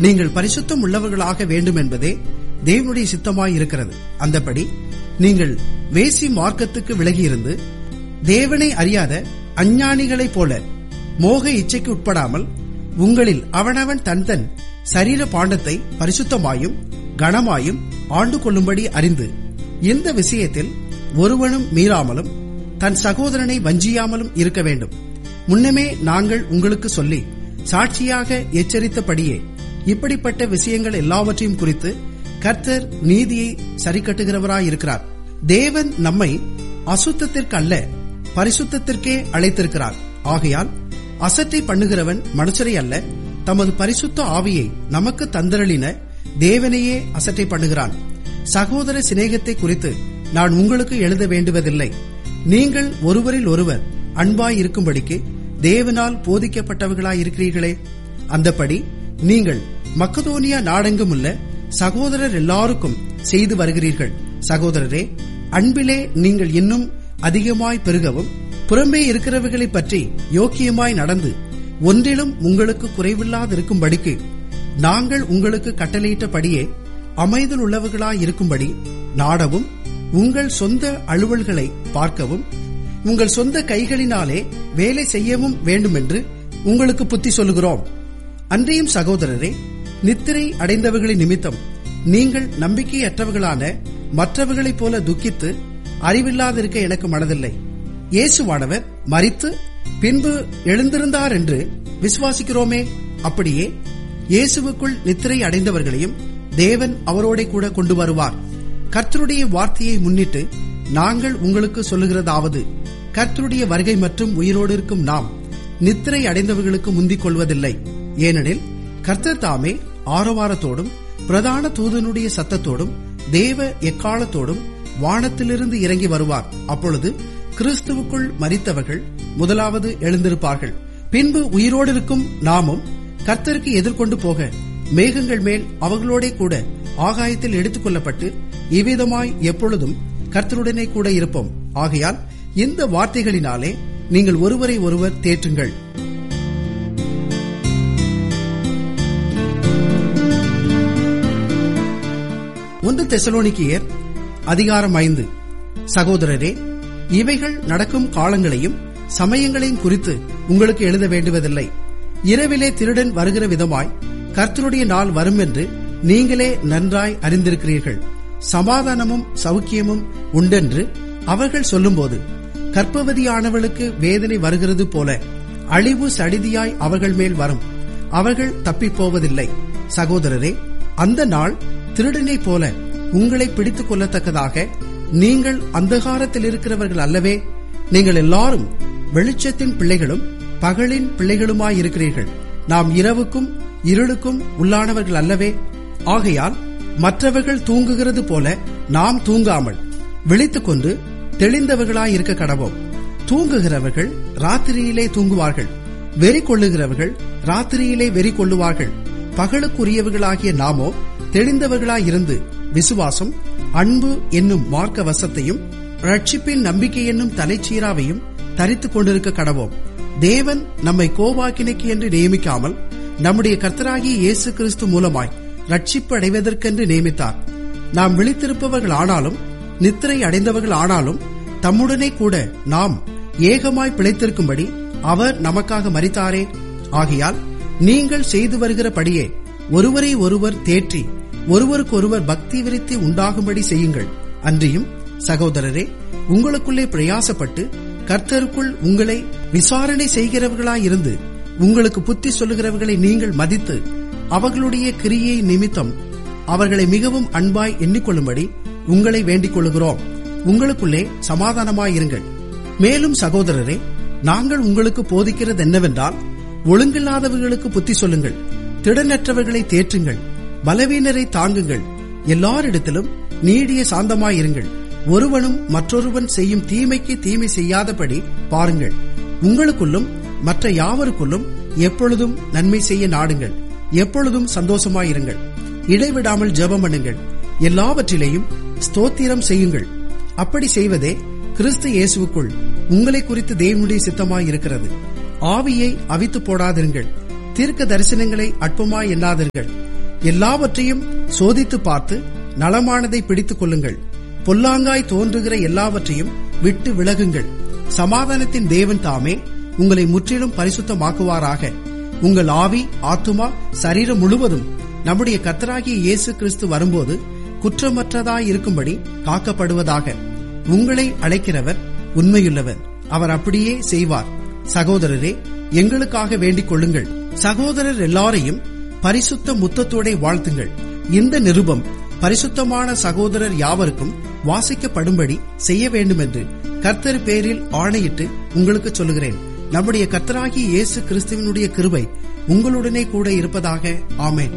நீங்கள் பரிசுத்தம் உள்ளவர்களாக வேண்டும் என்பதே தேவனுடைய சித்தமாய் இருக்கிறது அந்தபடி நீங்கள் வேசி மார்க்கத்துக்கு விலகியிருந்து தேவனை அறியாத அஞ்ஞானிகளைப் போல மோக இச்சைக்கு உட்படாமல் உங்களில் அவனவன் தன் தன் சரீர பாண்டத்தை பரிசுத்தமாயும் கனமாயும் ஆண்டு கொள்ளும்படி அறிந்து இந்த விஷயத்தில் ஒருவனும் மீறாமலும் தன் சகோதரனை வஞ்சியாமலும் இருக்க வேண்டும் முன்னமே நாங்கள் உங்களுக்கு சொல்லி சாட்சியாக எச்சரித்தபடியே இப்படிப்பட்ட விஷயங்கள் எல்லாவற்றையும் குறித்து கர்த்தர் நீதியை சரிக்கட்டுகிறவராயிருக்கிறார் தேவன் நம்மை அசுத்தத்திற்கு அல்ல பரிசுத்தத்திற்கே அழைத்திருக்கிறார் ஆகையால் அசட்டை பண்ணுகிறவன் மனுஷரை அல்ல தமது பரிசுத்த ஆவியை நமக்கு தந்தரளின தேவனையே அசட்டை பண்ணுகிறான் சகோதர சிநேகத்தை குறித்து நான் உங்களுக்கு எழுத வேண்டுவதில்லை நீங்கள் ஒருவரில் ஒருவர் அன்பாய் இருக்கும்படிக்கு தேவனால் போதிக்கப்பட்டவர்களாய் இருக்கிறீர்களே அந்தபடி நீங்கள் மக்கதோனியா நாடெங்கும் உள்ள சகோதரர் எல்லாருக்கும் செய்து வருகிறீர்கள் சகோதரரே அன்பிலே நீங்கள் இன்னும் அதிகமாய் பெருகவும் புறம்பே இருக்கிறவர்களை பற்றி யோக்கியமாய் நடந்து ஒன்றிலும் உங்களுக்கு குறைவில்லாதிருக்கும்படிக்கு நாங்கள் உங்களுக்கு கட்டளையிட்டபடியே அமைதல் உள்ளவர்களாய் இருக்கும்படி நாடவும் உங்கள் சொந்த அலுவல்களை பார்க்கவும் உங்கள் சொந்த கைகளினாலே வேலை செய்யவும் வேண்டுமென்று உங்களுக்கு புத்தி சொல்லுகிறோம் அன்றையும் சகோதரரே நித்திரை அடைந்தவர்களின் நிமித்தம் நீங்கள் நம்பிக்கையற்றவர்களான மற்றவர்களைப் போல துக்கித்து அறிவில்லாதிருக்க எனக்கு மனதில்லை இயேசுவானவர் மறித்து பின்பு எழுந்திருந்தார் என்று விசுவாசிக்கிறோமே அப்படியே இயேசுவுக்குள் நித்திரை அடைந்தவர்களையும் தேவன் அவரோட கூட கொண்டு வருவார் கர்த்தருடைய வார்த்தையை முன்னிட்டு நாங்கள் உங்களுக்கு சொல்லுகிறதாவது கர்த்தருடைய வருகை மற்றும் உயிரோடு இருக்கும் நாம் நித்திரை அடைந்தவர்களுக்கு முந்திக் கொள்வதில்லை ஏனெனில் கர்த்தர் தாமே ஆரவாரத்தோடும் பிரதான தூதனுடைய சத்தத்தோடும் தேவ எக்காலத்தோடும் வானத்திலிருந்து இறங்கி வருவார் அப்பொழுது கிறிஸ்துவுக்குள் மரித்தவர்கள் முதலாவது எழுந்திருப்பார்கள் பின்பு உயிரோடு இருக்கும் நாமும் கர்த்தருக்கு எதிர்கொண்டு போக மேகங்கள் மேல் அவர்களோட கூட ஆகாயத்தில் எடுத்துக் கொள்ளப்பட்டு இவ்விதமாய் எப்பொழுதும் கர்த்தருடனே கூட இருப்போம் ஆகையால் இந்த வார்த்தைகளினாலே நீங்கள் ஒருவரை ஒருவர் தேற்றுங்கள் ஒன்று தெசலோனிக்கியர் அதிகாரம் ஐந்து சகோதரரே இவைகள் நடக்கும் காலங்களையும் சமயங்களையும் குறித்து உங்களுக்கு எழுத வேண்டுவதில்லை இரவிலே திருடன் வருகிற விதமாய் கர்த்தருடைய நாள் வரும் என்று நீங்களே நன்றாய் அறிந்திருக்கிறீர்கள் சமாதானமும் சௌக்கியமும் உண்டென்று அவர்கள் சொல்லும்போது கற்பவதியானவளுக்கு வேதனை வருகிறது போல அழிவு சடிதியாய் அவர்கள் மேல் வரும் அவர்கள் தப்பிப் போவதில்லை சகோதரரே அந்த நாள் திருடனைப் போல உங்களை பிடித்துக் கொள்ளத்தக்கதாக நீங்கள் அந்தகாரத்தில் இருக்கிறவர்கள் அல்லவே நீங்கள் எல்லாரும் வெளிச்சத்தின் பிள்ளைகளும் பகலின் பிள்ளைகளுமாயிருக்கிறீர்கள் நாம் இரவுக்கும் இருளுக்கும் உள்ளானவர்கள் அல்லவே ஆகையால் மற்றவர்கள் தூங்குகிறது போல நாம் தூங்காமல் விழித்துக் கொண்டு தெளிந்தவர்களாயிருக்க கடவோம் தூங்குகிறவர்கள் ராத்திரியிலே தூங்குவார்கள் வெறி கொள்ளுகிறவர்கள் ராத்திரியிலே வெறி கொள்ளுவார்கள் பகலுக்குரியவர்களாகிய நாமோ தெளிந்தவர்களாயிருந்து விசுவாசம் அன்பு என்னும் மார்க்க வசத்தையும் ரட்சிப்பின் நம்பிக்கை என்னும் தலைச்சீராவையும் தரித்துக் கொண்டிருக்க கடவோம் தேவன் நம்மை கோவாக்கினைக்கு என்று நியமிக்காமல் நம்முடைய கர்த்தராகிய இயேசு கிறிஸ்து மூலமாய் ரட்சிப்பு அடைவதற்கென்று நியமித்தார் நாம் விழித்திருப்பவர்கள் ஆனாலும் நித்திரை அடைந்தவர்கள் ஆனாலும் தம்முடனே கூட நாம் ஏகமாய் பிழைத்திருக்கும்படி அவர் நமக்காக மறித்தாரே ஆகையால் நீங்கள் செய்து வருகிறபடியே ஒருவரை ஒருவர் தேற்றி ஒருவருக்கொருவர் பக்தி விருத்தி உண்டாகும்படி செய்யுங்கள் அன்றியும் சகோதரரே உங்களுக்குள்ளே பிரயாசப்பட்டு கர்த்தருக்குள் உங்களை விசாரணை செய்கிறவர்களாயிருந்து உங்களுக்கு புத்தி சொல்லுகிறவர்களை நீங்கள் மதித்து அவர்களுடைய கிரியை நிமித்தம் அவர்களை மிகவும் அன்பாய் எண்ணிக்கொள்ளும்படி உங்களை வேண்டிக் கொள்ளுகிறோம் உங்களுக்குள்ளே சமாதானமாயிருங்கள் மேலும் சகோதரரே நாங்கள் உங்களுக்கு போதிக்கிறது என்னவென்றால் ஒழுங்கில்லாதவர்களுக்கு புத்தி சொல்லுங்கள் திடனற்றவர்களை தேற்றுங்கள் பலவீனரை தாங்குங்கள் எல்லாரிடத்திலும் நீடிய சாந்தமாயிருங்கள் ஒருவனும் மற்றொருவன் செய்யும் தீமைக்கு தீமை செய்யாதபடி பாருங்கள் உங்களுக்குள்ளும் மற்ற யாவருக்குள்ளும் எப்பொழுதும் நன்மை செய்ய நாடுங்கள் எப்பொழுதும் சந்தோஷமாயிருங்கள் இடைவிடாமல் ஜெபம் பண்ணுங்கள் எல்லாவற்றிலேயும் ஸ்தோத்திரம் செய்யுங்கள் அப்படி செய்வதே கிறிஸ்து இயேசுவுக்குள் உங்களை குறித்து தேவனுடைய சித்தமாயிருக்கிறது ஆவியை அவித்து போடாதிருங்கள் தீர்க்க தரிசனங்களை அற்பமாய் எண்ணாதீர்கள் எல்லாவற்றையும் சோதித்து பார்த்து நலமானதை பிடித்துக் கொள்ளுங்கள் பொல்லாங்காய் தோன்றுகிற எல்லாவற்றையும் விட்டு விலகுங்கள் சமாதானத்தின் தேவன் தாமே உங்களை முற்றிலும் பரிசுத்தமாக்குவாராக உங்கள் ஆவி ஆத்துமா சரீரம் முழுவதும் நம்முடைய கத்தராகிய இயேசு கிறிஸ்து வரும்போது குற்றமற்றதாய் இருக்கும்படி காக்கப்படுவதாக உங்களை அழைக்கிறவர் உண்மையுள்ளவர் அவர் அப்படியே செய்வார் சகோதரரே எங்களுக்காக வேண்டிக் கொள்ளுங்கள் சகோதரர் எல்லாரையும் பரிசுத்த முத்தத்தோட வாழ்த்துங்கள் இந்த நிருபம் பரிசுத்தமான சகோதரர் யாவருக்கும் வாசிக்கப்படும்படி செய்ய வேண்டும் என்று கர்த்தர் பேரில் ஆணையிட்டு உங்களுக்கு சொல்லுகிறேன் நம்முடைய கர்த்தராகிய இயேசு கிறிஸ்துவனுடைய கிருபை உங்களுடனே கூட இருப்பதாக ஆமேன்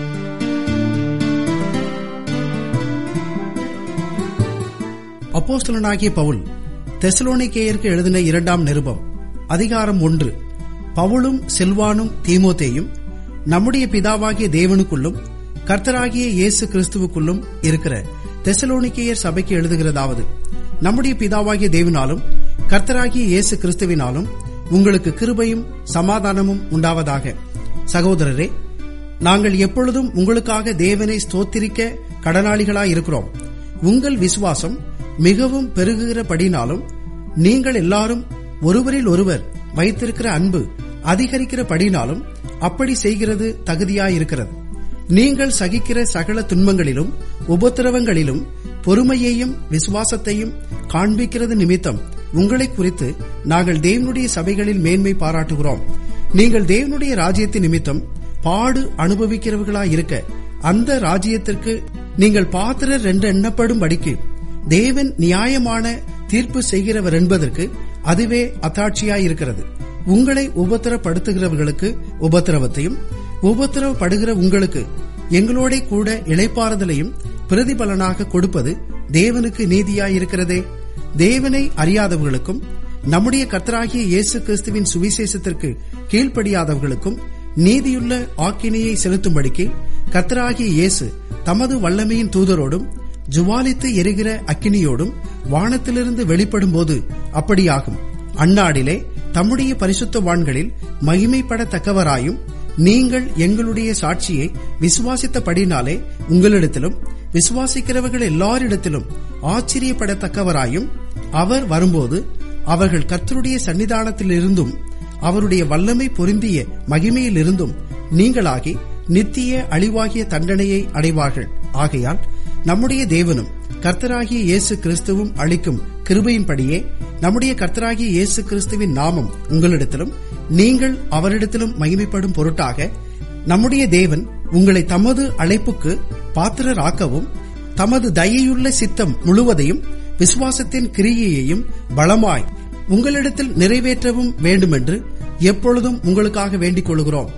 அப்போஸ்தலனாகிய பவுல் தெசலோனிக்கேயருக்கு எழுதின இரண்டாம் நிருபம் அதிகாரம் ஒன்று பவுலும் செல்வானும் தீமோத்தேயும் நம்முடைய பிதாவாகிய தேவனுக்குள்ளும் கர்த்தராகிய இயேசு கிறிஸ்துவுக்குள்ளும் இருக்கிற தெசலோனிக்கேயர் சபைக்கு எழுதுகிறதாவது நம்முடைய பிதாவாகிய தேவனாலும் கர்த்தராகிய இயேசு கிறிஸ்துவினாலும் உங்களுக்கு கிருபையும் சமாதானமும் உண்டாவதாக சகோதரரே நாங்கள் எப்பொழுதும் உங்களுக்காக தேவனை ஸ்தோத்திரிக்க கடனாளிகளாயிருக்கிறோம் உங்கள் விசுவாசம் மிகவும் பெருகுகிறபடினாலும் நீங்கள் எல்லாரும் ஒருவரில் ஒருவர் வைத்திருக்கிற அன்பு அதிகரிக்கிறபடினாலும் அப்படி செய்கிறது தகுதியாயிருக்கிறது நீங்கள் சகிக்கிற சகல துன்பங்களிலும் உபத்திரவங்களிலும் பொறுமையையும் விசுவாசத்தையும் காண்பிக்கிறது நிமித்தம் உங்களை குறித்து நாங்கள் தேவனுடைய சபைகளில் மேன்மை பாராட்டுகிறோம் நீங்கள் தேவனுடைய ராஜ்யத்தின் நிமித்தம் பாடு அனுபவிக்கிறவர்களாயிருக்க அந்த ராஜ்யத்திற்கு நீங்கள் பாத்திரர் என்று எண்ணப்படும்படிக்கு தேவன் நியாயமான தீர்ப்பு செய்கிறவர் என்பதற்கு அதுவே அத்தாட்சியாயிருக்கிறது உங்களை உபத்திரப்படுத்துகிறவர்களுக்கு உபத்திரவத்தையும் உபத்திரவப்படுகிற உங்களுக்கு எங்களோட கூட இளைப்பாறுதலையும் பிரதிபலனாக கொடுப்பது தேவனுக்கு நீதியாயிருக்கிறதே தேவனை அறியாதவர்களுக்கும் நம்முடைய கர்த்தராகிய இயேசு கிறிஸ்துவின் சுவிசேஷத்திற்கு கீழ்ப்படியாதவர்களுக்கும் நீதியுள்ள ஆக்கினையை செலுத்தும்படிக்கு கர்த்தராகிய இயேசு தமது வல்லமையின் தூதரோடும் ஜுவாலித்து எரிகிற அக்கினியோடும் வானத்திலிருந்து வெளிப்படும் போது அப்படியாகும் அந்நாடிலே தம்முடைய பரிசுத்தவான்களில் மகிமைப்படத்தக்கவராயும் நீங்கள் எங்களுடைய சாட்சியை விசுவாசித்தபடினாலே உங்களிடத்திலும் விசுவாசிக்கிறவர்கள் எல்லாரிடத்திலும் ஆச்சரியப்படத்தக்கவராயும் அவர் வரும்போது அவர்கள் கர்த்தருடைய சன்னிதானத்திலிருந்தும் அவருடைய வல்லமை பொருந்திய மகிமையிலிருந்தும் நீங்களாகி நித்திய அழிவாகிய தண்டனையை அடைவார்கள் ஆகையால் நம்முடைய தேவனும் கர்த்தராகிய இயேசு கிறிஸ்துவும் அளிக்கும் கிருபையின்படியே நம்முடைய கர்த்தராகிய இயேசு கிறிஸ்துவின் நாமம் உங்களிடத்திலும் நீங்கள் அவரிடத்திலும் மகிமைப்படும் பொருட்டாக நம்முடைய தேவன் உங்களை தமது அழைப்புக்கு பாத்திரராக்கவும் தமது தயையுள்ள சித்தம் முழுவதையும் விசுவாசத்தின் கிரியையையும் பலமாய் உங்களிடத்தில் நிறைவேற்றவும் வேண்டுமென்று எப்பொழுதும் உங்களுக்காக வேண்டிக் கொள்கிறோம்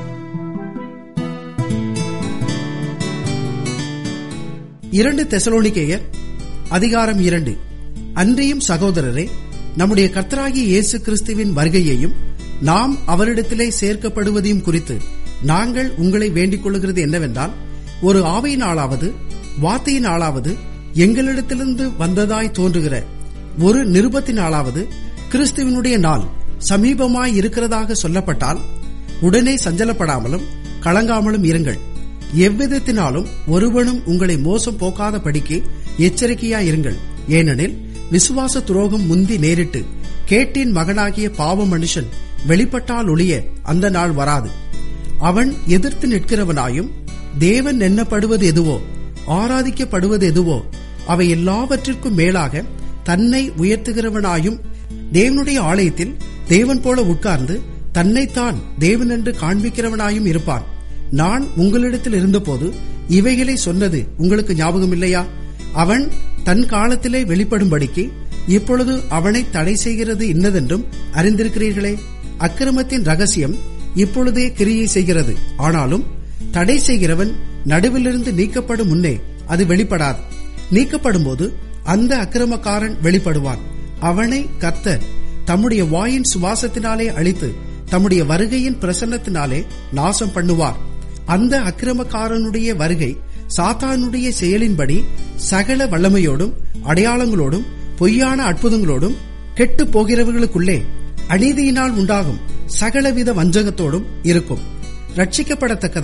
இரண்டு தெசலோனிக்கேயர் அதிகாரம் இரண்டு அன்றியும் சகோதரரே நம்முடைய கர்த்தராகிய இயேசு கிறிஸ்துவின் வருகையையும் நாம் அவரிடத்திலே சேர்க்கப்படுவதையும் குறித்து நாங்கள் உங்களை வேண்டிக் கொள்கிறது என்னவென்றால் ஒரு ஆவையினாலாவது வார்த்தையினாலாவது எங்களிடத்திலிருந்து வந்ததாய் தோன்றுகிற ஒரு நிருபத்தினாலாவது கிறிஸ்துவனுடைய நாள் சமீபமாய் இருக்கிறதாக சொல்லப்பட்டால் உடனே சஞ்சலப்படாமலும் கலங்காமலும் இருங்கள் எவ்விதத்தினாலும் ஒருவனும் உங்களை மோசம் போக்காத படிக்கு எச்சரிக்கையாயிருங்கள் ஏனெனில் விசுவாச துரோகம் முந்தி நேரிட்டு கேட்டின் மகனாகிய பாவ மனுஷன் வெளிப்பட்டால் ஒளிய அந்த நாள் வராது அவன் எதிர்த்து நிற்கிறவனாயும் தேவன் எண்ணப்படுவது எதுவோ ஆராதிக்கப்படுவது எதுவோ அவை எல்லாவற்றிற்கும் மேலாக தன்னை உயர்த்துகிறவனாயும் தேவனுடைய ஆலயத்தில் தேவன் போல உட்கார்ந்து தன்னைத்தான் தேவன் என்று காண்பிக்கிறவனாயும் இருப்பான் நான் உங்களிடத்தில் இருந்தபோது இவைகளை சொன்னது உங்களுக்கு ஞாபகம் இல்லையா அவன் தன் காலத்திலே வெளிப்படும்படிக்கு இப்பொழுது அவனை தடை செய்கிறது இன்னதென்றும் அறிந்திருக்கிறீர்களே அக்கிரமத்தின் ரகசியம் இப்பொழுதே கிரியை செய்கிறது ஆனாலும் தடை செய்கிறவன் நடுவிலிருந்து நீக்கப்படும் முன்னே அது வெளிப்படாது நீக்கப்படும் போது அந்த அக்கிரமக்காரன் வெளிப்படுவான் அவனை கர்த்தர் தம்முடைய வாயின் சுவாசத்தினாலே அழித்து தம்முடைய வருகையின் பிரசன்னத்தினாலே நாசம் பண்ணுவார் அந்த அக்கிரமக்காரனுடைய வருகை சாத்தானுடைய செயலின்படி சகல வல்லமையோடும் அடையாளங்களோடும் பொய்யான அற்புதங்களோடும் கெட்டு போகிறவர்களுக்குள்ளே அநீதியினால் உண்டாகும் சகலவித வஞ்சகத்தோடும் இருக்கும் ரட்சிக்கப்படத்தக்கதாய்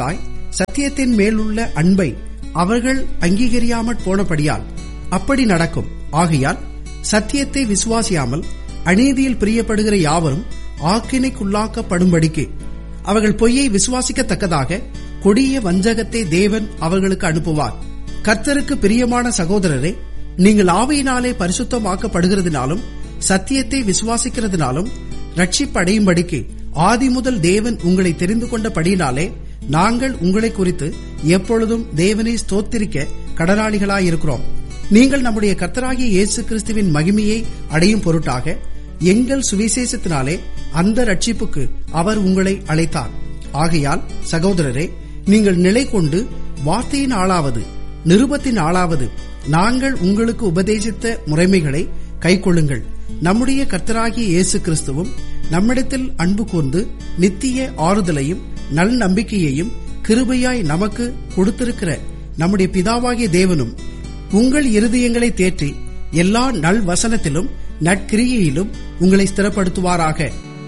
சத்தியத்தின் மேலுள்ள அன்பை அவர்கள் அங்கீகரியாமற் போனபடியால் அப்படி நடக்கும் ஆகையால் சத்தியத்தை விசுவாசியாமல் அநீதியில் பிரியப்படுகிற யாவரும் ஆக்கினைக்குள்ளாக்கப்படும்படிக்கு அவர்கள் பொய்யை விசுவாசிக்கத்தக்கதாக கொடிய வஞ்சகத்தை தேவன் அவர்களுக்கு அனுப்புவார் கர்த்தருக்கு பிரியமான சகோதரரே நீங்கள் ஆவையினாலே பரிசுத்தமாக்கப்படுகிறதுனாலும் சத்தியத்தை விசுவாசிக்கிறதுனாலும் ரட்சிப்படையும்படிக்கு ஆதி முதல் தேவன் உங்களை தெரிந்து கொண்டபடியினாலே நாங்கள் உங்களை குறித்து எப்பொழுதும் தேவனை ஸ்தோத்திரிக்க கடனாளிகளாயிருக்கிறோம் நீங்கள் நம்முடைய கர்த்தராகிய இயேசு கிறிஸ்துவின் மகிமையை அடையும் பொருட்டாக எங்கள் சுவிசேஷத்தினாலே அந்த ரட்சிப்புக்கு அவர் உங்களை அழைத்தார் ஆகையால் சகோதரரே நீங்கள் நிலை கொண்டு வார்த்தையின் ஆளாவது நிருபத்தின் ஆளாவது நாங்கள் உங்களுக்கு உபதேசித்த முறைமைகளை கைக்கொள்ளுங்கள் நம்முடைய கர்த்தராகிய இயேசு கிறிஸ்துவும் நம்மிடத்தில் அன்பு கூர்ந்து நித்திய ஆறுதலையும் நல் நம்பிக்கையையும் கிருபையாய் நமக்கு கொடுத்திருக்கிற நம்முடைய பிதாவாகிய தேவனும் உங்கள் இருதயங்களை தேற்றி எல்லா நல் வசனத்திலும் நற்கிரியையிலும் உங்களை ஸ்திரப்படுத்துவாராக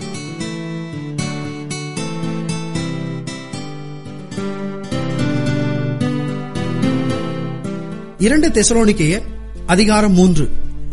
இரண்டு தெசலோனிக்கேயர் அதிகாரம் மூன்று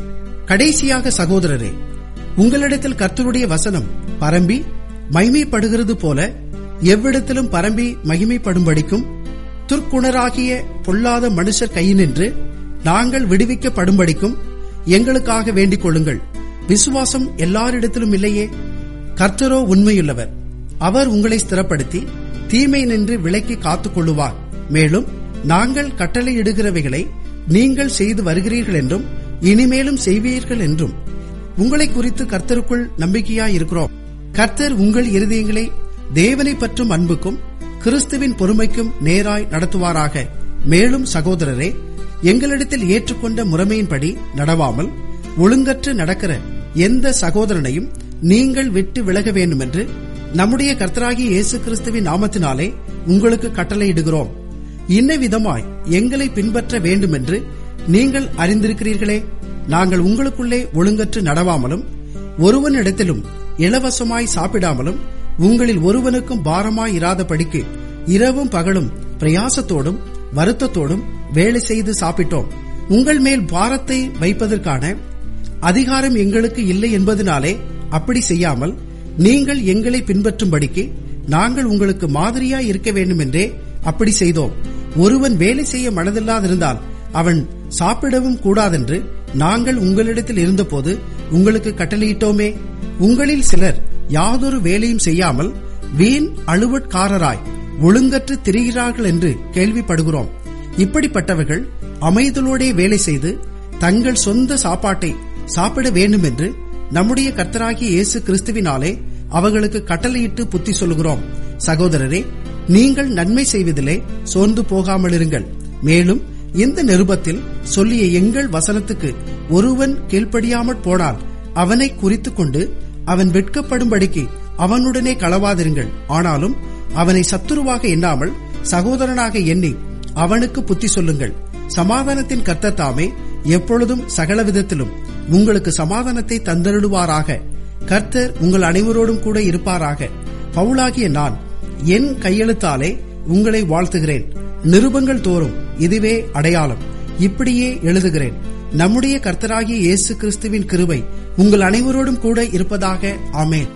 கடைசியாக சகோதரரே உங்களிடத்தில் கர்த்தருடைய வசனம் பரம்பி மகிமைப்படுகிறது போல எவ்விடத்திலும் பரம்பி மகிமைப்படும்படிக்கும் துர்க்குணராகிய பொல்லாத மனுஷர் கையினின்று நாங்கள் விடுவிக்கப்படும்படிக்கும் எங்களுக்காக வேண்டிக் கொள்ளுங்கள் விசுவாசம் எல்லாரிடத்திலும் இல்லையே கர்த்தரோ உண்மையுள்ளவர் அவர் உங்களை ஸ்திரப்படுத்தி தீமை நின்று விலக்கி காத்துக் கொள்ளுவார் மேலும் நாங்கள் கட்டளையிடுகிறவைகளை நீங்கள் செய்து வருகிறீர்கள் என்றும் இனிமேலும் செய்வீர்கள் என்றும் உங்களை குறித்து கர்த்தருக்குள் நம்பிக்கையாயிருக்கிறோம் கர்த்தர் உங்கள் இருதயங்களை தேவனை பற்றும் அன்புக்கும் கிறிஸ்துவின் பொறுமைக்கும் நேராய் நடத்துவாராக மேலும் சகோதரரே எங்களிடத்தில் ஏற்றுக்கொண்ட முறைமையின்படி நடவாமல் ஒழுங்கற்று நடக்கிற எந்த சகோதரனையும் நீங்கள் விட்டு விலக வேண்டுமென்று நம்முடைய கர்த்தராகிய இயேசு கிறிஸ்துவின் நாமத்தினாலே உங்களுக்கு கட்டளையிடுகிறோம் இன்ன விதமாய் எங்களை பின்பற்ற வேண்டுமென்று நீங்கள் அறிந்திருக்கிறீர்களே நாங்கள் உங்களுக்குள்ளே ஒழுங்கற்று நடவாமலும் ஒருவனிடத்திலும் இலவசமாய் சாப்பிடாமலும் உங்களில் ஒருவனுக்கும் பாரமாய் இராதபடிக்கு இரவும் பகலும் பிரயாசத்தோடும் வருத்தத்தோடும் வேலை செய்து சாப்பிட்டோம் உங்கள் மேல் பாரத்தை வைப்பதற்கான அதிகாரம் எங்களுக்கு இல்லை என்பதனாலே அப்படி செய்யாமல் நீங்கள் எங்களை பின்பற்றும்படிக்கு நாங்கள் உங்களுக்கு மாதிரியாய் இருக்க வேண்டும் என்றே அப்படி செய்தோம் ஒருவன் வேலை செய்ய மனதில்லாதிருந்தால் அவன் சாப்பிடவும் கூடாதென்று நாங்கள் உங்களிடத்தில் இருந்தபோது உங்களுக்கு கட்டளையிட்டோமே உங்களில் சிலர் யாதொரு வேலையும் செய்யாமல் வீண் அழுவட்காரராய் ஒழுங்கற்று திரிகிறார்கள் என்று கேள்விப்படுகிறோம் இப்படிப்பட்டவர்கள் அமைதலோடே வேலை செய்து தங்கள் சொந்த சாப்பாட்டை சாப்பிட வேண்டும் என்று நம்முடைய கர்த்தராகிய இயேசு கிறிஸ்துவினாலே அவர்களுக்கு கட்டளையிட்டு புத்தி சொல்கிறோம் சகோதரரே நீங்கள் நன்மை செய்வதிலே சோர்ந்து போகாமலிருங்கள் மேலும் இந்த நிருபத்தில் சொல்லிய எங்கள் வசனத்துக்கு ஒருவன் கீழ்ப்படியாமற் போனால் அவனை குறித்து கொண்டு அவன் வெட்கப்படும்படிக்கு அவனுடனே களவாதிருங்கள் ஆனாலும் அவனை சத்துருவாக எண்ணாமல் சகோதரனாக எண்ணி அவனுக்கு புத்தி சொல்லுங்கள் சமாதானத்தின் கர்த்தர் தாமே எப்பொழுதும் சகலவிதத்திலும் உங்களுக்கு சமாதானத்தை தந்தருடுவாராக கர்த்தர் உங்கள் அனைவரோடும் கூட இருப்பாராக பவுலாகிய நான் என் கையெழுத்தாலே உங்களை வாழ்த்துகிறேன் நிருபங்கள் தோறும் இதுவே அடையாளம் இப்படியே எழுதுகிறேன் நம்முடைய கர்த்தராகிய இயேசு கிறிஸ்துவின் கிருபை உங்கள் அனைவரோடும் கூட இருப்பதாக ஆமேன்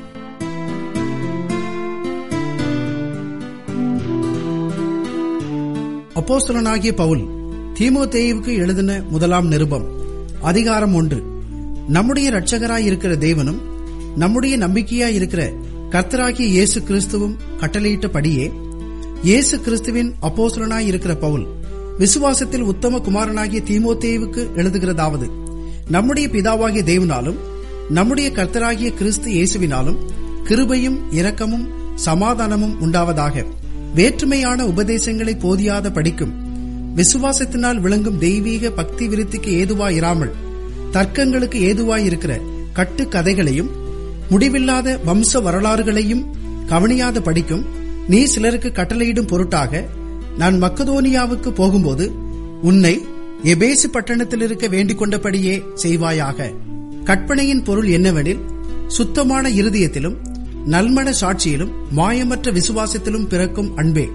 அப்போஸ்தலனாகிய பவுல் தீமோத்தேயுவுக்கு எழுதின முதலாம் நிருபம் அதிகாரம் ஒன்று நம்முடைய இரட்சகராய் இருக்கிற தேவனும் நம்முடைய நம்பிக்கையாய் இருக்கிற கர்த்தராகிய இயேசு கிறிஸ்துவும் கட்டளையிட்டபடியே இயேசு கிறிஸ்துவின் அப்போஸ்தலனாய் இருக்கிற பவுல் விசுவாசத்தில் உத்தம குமாரனாகிய தீமோத்தேயுவுக்கு எழுதுகிறதாவது நம்முடைய பிதாவாகிய தேவனாலும் நம்முடைய கர்த்தராகிய கிறிஸ்து இயேசுவினாலும் கிருபையும் இரக்கமும் சமாதானமும் உண்டாவதாக வேற்றுமையான உபதேசங்களை போதியாத படிக்கும் விசுவாசத்தினால் விளங்கும் தெய்வீக பக்தி விருத்திக்கு ஏதுவாயிராமல் தர்க்கங்களுக்கு ஏதுவாயிருக்கிற கட்டு கதைகளையும் முடிவில்லாத வம்ச வரலாறுகளையும் கவனியாத படிக்கும் நீ சிலருக்கு கட்டளையிடும் பொருட்டாக நான் மக்கதோனியாவுக்கு போகும்போது உன்னை எபேசு பட்டணத்தில் இருக்க வேண்டிக் கொண்டபடியே செய்வாயாக கற்பனையின் பொருள் என்னவெனில் சுத்தமான இருதயத்திலும் நல்மன சாட்சியிலும் மாயமற்ற விசுவாசத்திலும் பிறக்கும் அன்பே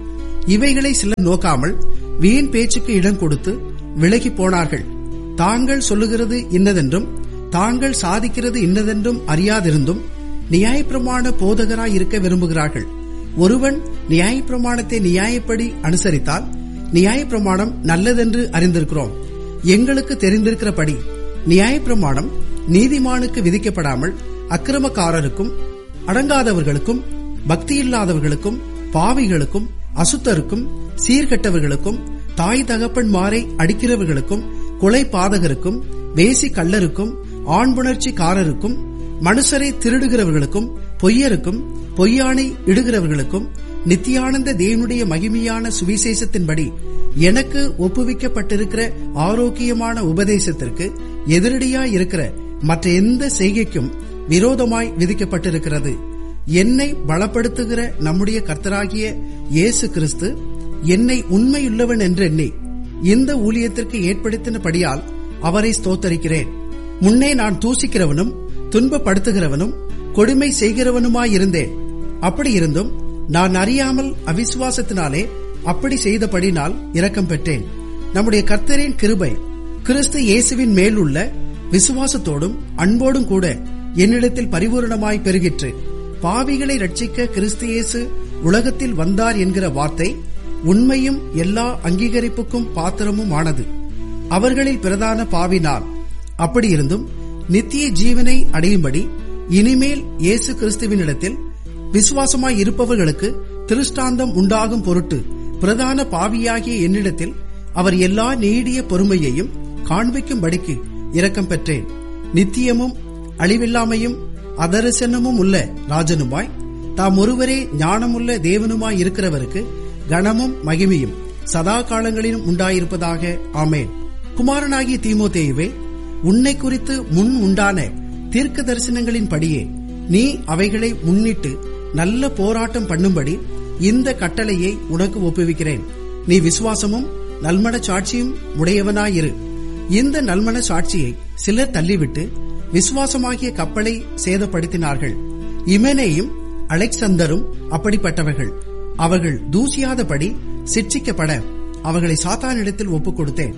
இவைகளை சிலர் நோக்காமல் வீண் பேச்சுக்கு இடம் கொடுத்து விலகி போனார்கள் தாங்கள் சொல்லுகிறது இன்னதென்றும் தாங்கள் சாதிக்கிறது இன்னதென்றும் அறியாதிருந்தும் நியாயப்பிரமாண போதகராய் இருக்க விரும்புகிறார்கள் ஒருவன் நியாயப்பிரமாணத்தை நியாயப்படி அனுசரித்தால் நியாயப்பிரமாணம் நல்லதென்று அறிந்திருக்கிறோம் எங்களுக்கு தெரிந்திருக்கிறபடி நியாயப்பிரமாணம் நீதிமானுக்கு விதிக்கப்படாமல் அக்கிரமக்காரருக்கும் அடங்காதவர்களுக்கும் பக்தியில்லாதவர்களுக்கும் பாவிகளுக்கும் அசுத்தருக்கும் சீர்கெட்டவர்களுக்கும் தாய் தகப்பன்மாரை அடிக்கிறவர்களுக்கும் கொலை பாதகருக்கும் வேசி கள்ளருக்கும் ஆண்புணர்ச்சிக்காரருக்கும் மனுஷரை திருடுகிறவர்களுக்கும் பொய்யருக்கும் பொய்யானை இடுகிறவர்களுக்கும் நித்தியானந்த தேவனுடைய மகிமையான சுவிசேஷத்தின்படி எனக்கு ஒப்புவிக்கப்பட்டிருக்கிற ஆரோக்கியமான உபதேசத்திற்கு எதிரடியாய் இருக்கிற மற்ற எந்த செய்கைக்கும் விரோதமாய் விதிக்கப்பட்டிருக்கிறது என்னை பலப்படுத்துகிற நம்முடைய கர்த்தராகிய இயேசு கிறிஸ்து என்னை உண்மையுள்ளவன் என்று எண்ணி இந்த ஊழியத்திற்கு ஏற்படுத்தினபடியால் அவரை ஸ்தோத்தரிக்கிறேன் முன்னே நான் தூசிக்கிறவனும் துன்பப்படுத்துகிறவனும் கொடுமை செய்கிறவனுமாயிருந்தேன் அப்படி இருந்தும் நான் அறியாமல் அவிசுவாசத்தினாலே அப்படி செய்தபடினால் இரக்கம் பெற்றேன் நம்முடைய கர்த்தரின் கிருபை கிறிஸ்து இயேசுவின் மேலுள்ள விசுவாசத்தோடும் அன்போடும் கூட என்னிடத்தில் பரிபூரணமாய் பெருகிற்று பாவிகளை ரட்சிக்க கிறிஸ்து இயேசு உலகத்தில் வந்தார் என்கிற வார்த்தை உண்மையும் எல்லா அங்கீகரிப்புக்கும் பாத்திரமும் ஆனது அவர்களில் பிரதான பாவினால் அப்படியிருந்தும் நித்திய ஜீவனை அடையும்படி இனிமேல் இயேசு கிறிஸ்துவினிடத்தில் விசுவாசமாய் இருப்பவர்களுக்கு திருஷ்டாந்தம் உண்டாகும் பொருட்டு பிரதான பாவியாகிய என்னிடத்தில் அவர் எல்லா நீடிய பொறுமையையும் காண்பிக்கும்படிக்கு இரக்கம் பெற்றேன் நித்தியமும் அழிவில்லாமையும் அதரசனமும் உள்ள ராஜனுமாய் தாம் ஒருவரே ஞானமுள்ள தேவனுமாய் இருக்கிறவருக்கு கனமும் மகிமையும் சதா காலங்களிலும் உண்டாயிருப்பதாக ஆமேன் குமாரனாகிய தீமோத்தேயுவே உன்னை குறித்து முன் உண்டான தீர்க்க தரிசனங்களின் படியே நீ அவைகளை முன்னிட்டு நல்ல போராட்டம் பண்ணும்படி இந்த கட்டளையை உனக்கு ஒப்புவிக்கிறேன் நீ விசுவாசமும் நல்மன சாட்சியும் உடையவனாயிரு இந்த நல்மன சாட்சியை சிலர் தள்ளிவிட்டு விசுவாசமாகிய கப்பலை சேதப்படுத்தினார்கள் இமனேயும் அலெக்சந்தரும் அப்படிப்பட்டவர்கள் அவர்கள் தூசியாதபடி சிட்சிக்கப்பட அவர்களை சாத்தானிடத்தில் ஒப்புக் கொடுத்தேன்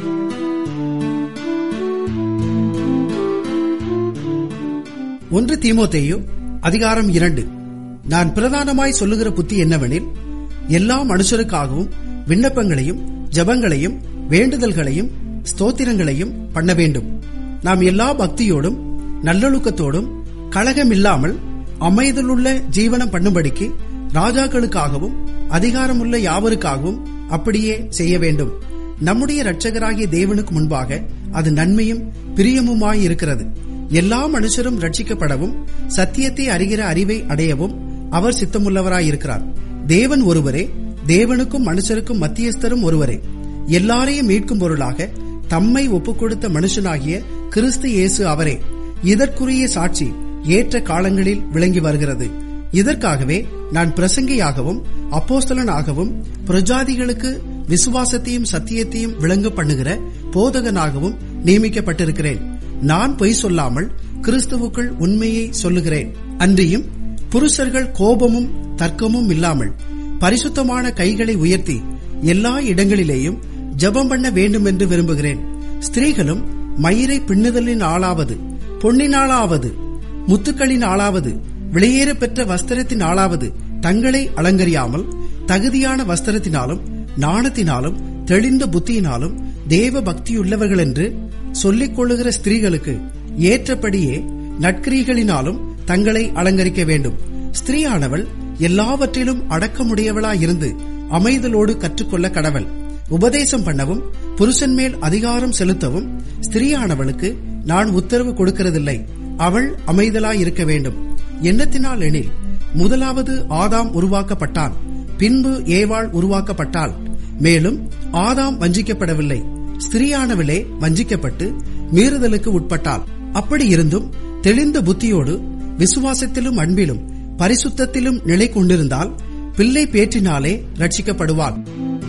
ஒன்று தீமோத்தேயு அதிகாரம் இரண்டு நான் பிரதானமாய் சொல்லுகிற புத்தி என்னவெனில் எல்லா மனுஷருக்காகவும் விண்ணப்பங்களையும் ஜபங்களையும் வேண்டுதல்களையும் ஸ்தோத்திரங்களையும் பண்ண வேண்டும் நாம் எல்லா பக்தியோடும் நல்லொழுக்கத்தோடும் கழகமில்லாமல் அமைதலுள்ள ஜீவனம் பண்ணும்படிக்கு ராஜாக்களுக்காகவும் அதிகாரமுள்ள யாவருக்காகவும் அப்படியே செய்ய வேண்டும் நம்முடைய இரட்சகராகிய தேவனுக்கு முன்பாக அது நன்மையும் பிரியமுமாய் இருக்கிறது எல்லா மனுஷரும் ரட்சிக்கப்படவும் சத்தியத்தை அறிகிற அறிவை அடையவும் அவர் சித்தமுள்ளவராயிருக்கிறார் தேவன் ஒருவரே தேவனுக்கும் மனுஷருக்கும் மத்தியஸ்தரும் ஒருவரே எல்லாரையும் மீட்கும் பொருளாக தம்மை ஒப்புக் கொடுத்த மனுஷனாகிய கிறிஸ்து இயேசு அவரே இதற்குரிய சாட்சி ஏற்ற காலங்களில் விளங்கி வருகிறது இதற்காகவே நான் பிரசங்கியாகவும் அப்போஸ்தலனாகவும் பிரஜாதிகளுக்கு விசுவாசத்தையும் சத்தியத்தையும் விளங்க பண்ணுகிற போதகனாகவும் நியமிக்கப்பட்டிருக்கிறேன் நான் பொய் சொல்லாமல் கிறிஸ்துவுக்குள் உண்மையை சொல்லுகிறேன் அன்றியும் புருஷர்கள் கோபமும் தர்க்கமும் இல்லாமல் பரிசுத்தமான கைகளை உயர்த்தி எல்லா இடங்களிலேயும் ஜெபம் பண்ண வேண்டும் என்று விரும்புகிறேன் ஸ்திரீகளும் மயிரை பின்னுதலின் ஆளாவது பொன்னினாலாவது முத்துக்களின் ஆளாவது வெளியேற பெற்ற வஸ்திரத்தின் ஆளாவது தங்களை அலங்கரியாமல் தகுதியான வஸ்திரத்தினாலும் நாணத்தினாலும் தெளிந்த புத்தியினாலும் தேவ பக்தியுள்ளவர்கள் என்று சொல்லிக் கொள்ளுகிற ஸ்திரீகளுக்கு ஏற்றபடியே நட்கிரிகளினாலும் தங்களை அலங்கரிக்க வேண்டும் ஸ்திரீயானவள் எல்லாவற்றிலும் அடக்கமுடையவளாயிருந்து அமைதலோடு கற்றுக்கொள்ள கடவள் உபதேசம் பண்ணவும் புருஷன் மேல் அதிகாரம் செலுத்தவும் ஸ்திரீயானவளுக்கு நான் உத்தரவு கொடுக்கிறதில்லை அவள் அமைதலாயிருக்க வேண்டும் எண்ணத்தினால் எனில் முதலாவது ஆதாம் உருவாக்கப்பட்டான் பின்பு ஏவாள் உருவாக்கப்பட்டாள் மேலும் ஆதாம் வஞ்சிக்கப்படவில்லை ஸ்திரீயானவளே வஞ்சிக்கப்பட்டு மீறுதலுக்கு உட்பட்டாள் அப்படி இருந்தும் தெளிந்த புத்தியோடு விசுவாசத்திலும் அன்பிலும் பரிசுத்தத்திலும் நிலை கொண்டிருந்தால் பிள்ளை பேற்றினாலே ரட்சிக்கப்படுவாள்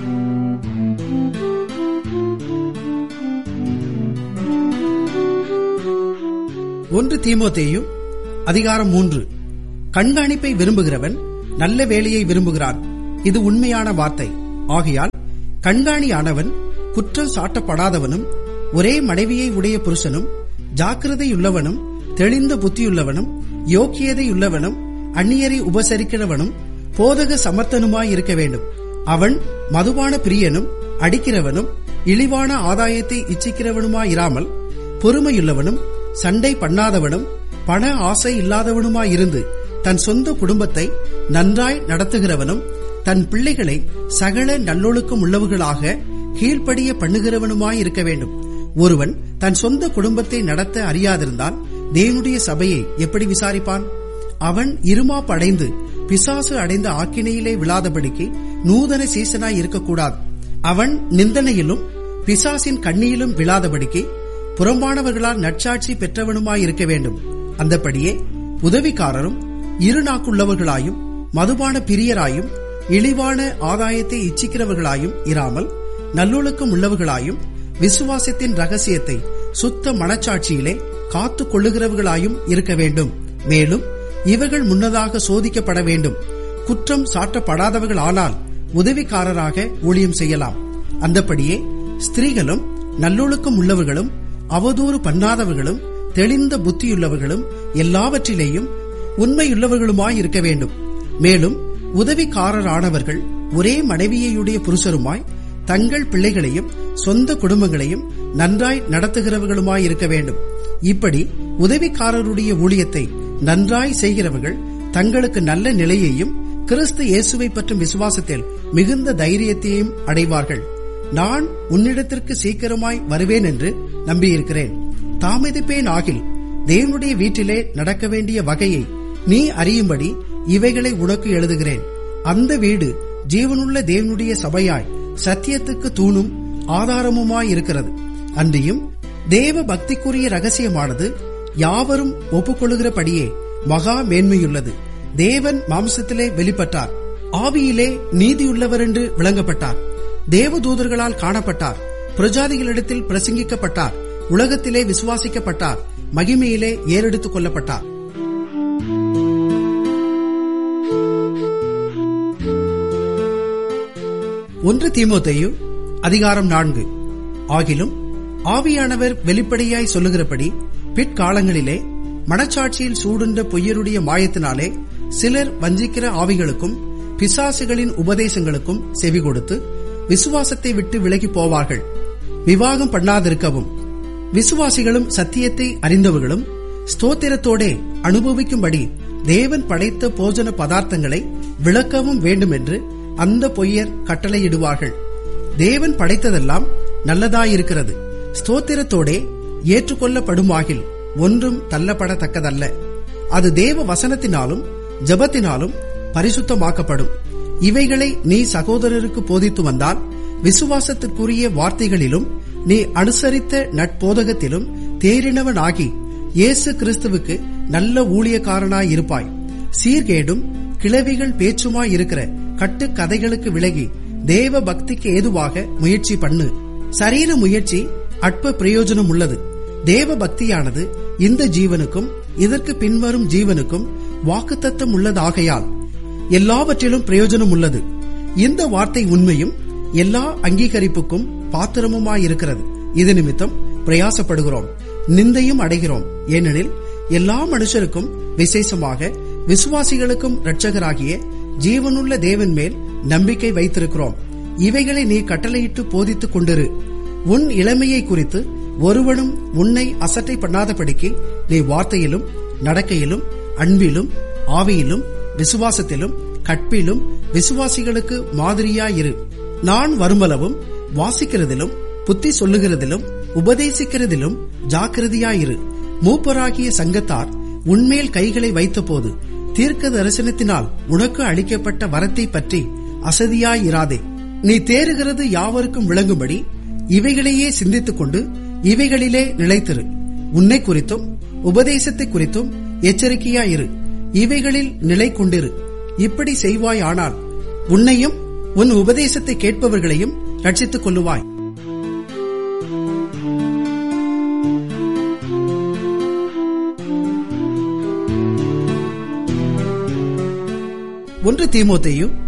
ஒன்று தீமோத்தேயும் அதிகாரம் மூன்று கண்காணிப்பை விரும்புகிறவன் நல்ல வேலையை விரும்புகிறான் இது உண்மையான வார்த்தை ஆகையால் கண்காணியானவன் குற்றம் சாட்டப்படாதவனும் ஒரே மனைவியை உடைய புருஷனும் ஜாக்கிரதையுள்ளவனும் தெளிந்த புத்தியுள்ளவனும் யோக்கியதையுள்ளவனும் அந்நியரை உபசரிக்கிறவனும் போதக சமர்த்தனுமாய் இருக்க வேண்டும் அவன் மதுபான பிரியனும் அடிக்கிறவனும் இழிவான ஆதாயத்தை இச்சிக்கிறவனுமாயிராமல் பொறுமையுள்ளவனும் சண்டை பண்ணாதவனும் பண ஆசை இல்லாதவனுமாயிருந்து தன் சொந்த குடும்பத்தை நன்றாய் நடத்துகிறவனும் தன் பிள்ளைகளை சகல நல்லொழுக்கம் உள்ளவர்களாக கீழ்ப்படிய பண்ணுகிறவனுமாய் இருக்க வேண்டும் ஒருவன் தன் சொந்த குடும்பத்தை நடத்த அறியாதிருந்தால் தேவனுடைய சபையை எப்படி விசாரிப்பான் அவன் இருமாப்பு அடைந்து பிசாசு அடைந்த ஆக்கினையிலே விழாதபடிக்கு நூதன சீசனாய் இருக்கக்கூடாது அவன் நிந்தனையிலும் பிசாசின் கண்ணியிலும் விழாதபடிக்கு புறம்பானவர்களால் நற்சாட்சி பெற்றவனுமாய் இருக்க வேண்டும் அந்தபடியே உதவிக்காரரும் இருநாக்குள்ளவர்களாயும் மதுபான பிரியராயும் இழிவான ஆதாயத்தை இச்சிக்கிறவர்களாயும் இராமல் நல்லொழுக்கம் உள்ளவர்களாயும் விசுவாசத்தின் ரகசியத்தை சுத்த மனச்சாட்சியிலே காத்து கொள்ளுகிறவர்களாயும் இருக்க வேண்டும் மேலும் இவர்கள் முன்னதாக சோதிக்கப்பட வேண்டும் குற்றம் சாட்டப்படாதவர்கள் ஆனால் உதவிக்காரராக ஊழியம் செய்யலாம் அந்தபடியே ஸ்திரீகளும் நல்லொழுக்கம் உள்ளவர்களும் அவதூறு பண்ணாதவர்களும் தெளிந்த புத்தியுள்ளவர்களும் எல்லாவற்றிலேயும் உண்மையுள்ளவர்களுமாய் இருக்க வேண்டும் மேலும் உதவிக்காரரானவர்கள் ஒரே மனைவியையுடைய புருஷருமாய் தங்கள் பிள்ளைகளையும் சொந்த குடும்பங்களையும் நன்றாய் நடத்துகிறவர்களுமாய் இருக்க வேண்டும் இப்படி உதவிக்காரருடைய ஊழியத்தை நன்றாய் செய்கிறவர்கள் தங்களுக்கு நல்ல நிலையையும் கிறிஸ்து இயேசுவை பற்றும் விசுவாசத்தில் மிகுந்த தைரியத்தையும் அடைவார்கள் நான் உன்னிடத்திற்கு சீக்கிரமாய் வருவேன் என்று நம்பியிருக்கிறேன் தாமதிப்பேன் ஆகில் தேவனுடைய வீட்டிலே நடக்க வேண்டிய வகையை நீ அறியும்படி இவைகளை உனக்கு எழுதுகிறேன் அந்த வீடு ஜீவனுள்ள தேவனுடைய சபையாய் சத்தியத்துக்கு தூணும் ஆதாரமுமாய் இருக்கிறது அன்றியும் தேவ பக்திக்குரிய ரகசியமானது யாவரும் ஒப்புக்கொள்ளுகிறபடியே மகா மேன்மையுள்ளது தேவன் மாம்சத்திலே வெளிப்பட்டார் ஆவியிலே நீதியுள்ளவர் என்று விளங்கப்பட்டார் தேவதூதர்களால் காணப்பட்டார் பிரஜாதிகளிடத்தில் பிரசங்கிக்கப்பட்டார் உலகத்திலே விசுவாசிக்கப்பட்டார் மகிமையிலே ஏறெடுத்துக் கொள்ளப்பட்டார் ஒன்று தீமோத்தேயு அதிகாரம் நான்கு ஆகிலும் ஆவியானவர் வெளிப்படையாய் சொல்லுகிறபடி பிற்காலங்களிலே மனச்சாட்சியில் சூடுண்ட பொய்யருடைய மாயத்தினாலே சிலர் வஞ்சிக்கிற ஆவிகளுக்கும் பிசாசுகளின் உபதேசங்களுக்கும் செவி கொடுத்து விசுவாசத்தை விட்டு விலகி போவார்கள் விவாகம் பண்ணாதிருக்கவும் விசுவாசிகளும் சத்தியத்தை அறிந்தவர்களும் ஸ்தோத்திரத்தோடே அனுபவிக்கும்படி தேவன் படைத்த போஜன பதார்த்தங்களை விளக்கவும் வேண்டும் என்று அந்த பொய்யர் கட்டளையிடுவார்கள் தேவன் படைத்ததெல்லாம் நல்லதாயிருக்கிறது ஸ்தோத்திரத்தோடே ஏற்றுக்கொள்ளப்படுமாகில் ஒன்றும் தள்ளப்படத்தக்கதல்ல அது தேவ வசனத்தினாலும் ஜபத்தினாலும் பரிசுத்தமாக்கப்படும் இவைகளை நீ சகோதரருக்கு போதித்து வந்தால் விசுவாசத்திற்குரிய வார்த்தைகளிலும் நீ அனுசரித்த நட்போதகத்திலும் தேறினவனாகி இயேசு கிறிஸ்துவுக்கு நல்ல ஊழியக்காரனாயிருப்பாய் சீர்கேடும் கிளவிகள் பேச்சுமாய் இருக்கிற கட்டுக்கதைகளுக்கு விலகி தேவ பக்திக்கு ஏதுவாக முயற்சி பண்ணு சரீர முயற்சி அற்ப பிரயோஜனம் உள்ளது தேவ பக்தியானது இந்த ஜீவனுக்கும் இதற்கு பின்வரும் ஜீவனுக்கும் வாக்குத்தத்தம் உள்ளதாகையால் எல்லாவற்றிலும் பிரயோஜனம் உள்ளது இந்த வார்த்தை உண்மையும் எல்லா அங்கீகரிப்புக்கும் பாத்திரமுமாயிருக்கிறது இது நிமித்தம் பிரயாசப்படுகிறோம் நிந்தையும் அடைகிறோம் ஏனெனில் எல்லா மனுஷருக்கும் விசேஷமாக விசுவாசிகளுக்கும் இரட்சகராகிய ஜீவனுள்ள தேவன் மேல் நம்பிக்கை வைத்திருக்கிறோம் இவைகளை நீ கட்டளையிட்டு போதித்துக் கொண்டிரு உன் இளமையை குறித்து ஒருவனும் உன்னை அசட்டை பண்ணாதபடிக்கு நீ வார்த்தையிலும் நடக்கையிலும் அன்பிலும் ஆவியிலும் விசுவாசத்திலும் கற்பிலும் விசுவாசிகளுக்கு மாதிரியாயிரு நான் வருமளவும் வாசிக்கிறதிலும் புத்தி சொல்லுகிறதிலும் உபதேசிக்கிறதிலும் ஜாக்கிரதையாயிரு மூப்பராகிய சங்கத்தார் உன்மேல் கைகளை வைத்தபோது தீர்க்க தரிசனத்தினால் உனக்கு அளிக்கப்பட்ட வரத்தை பற்றி அசதியாயிராதே நீ தேறுகிறது யாவருக்கும் விளங்கும்படி இவைகளையே சிந்தித்துக் கொண்டு இவைகளிலே நிலைத்திரு உன்னை குறித்தும் உபதேசத்தை குறித்தும் எச்சரிக்கையாயிரு இவைகளில் நிலை கொண்டிரு இப்படி செய்வாயானால் உன்னையும் உன் உபதேசத்தை கேட்பவர்களையும் ரட்சித்துக் கொள்ளுவாய் ஒன்று தீமோத்தேயு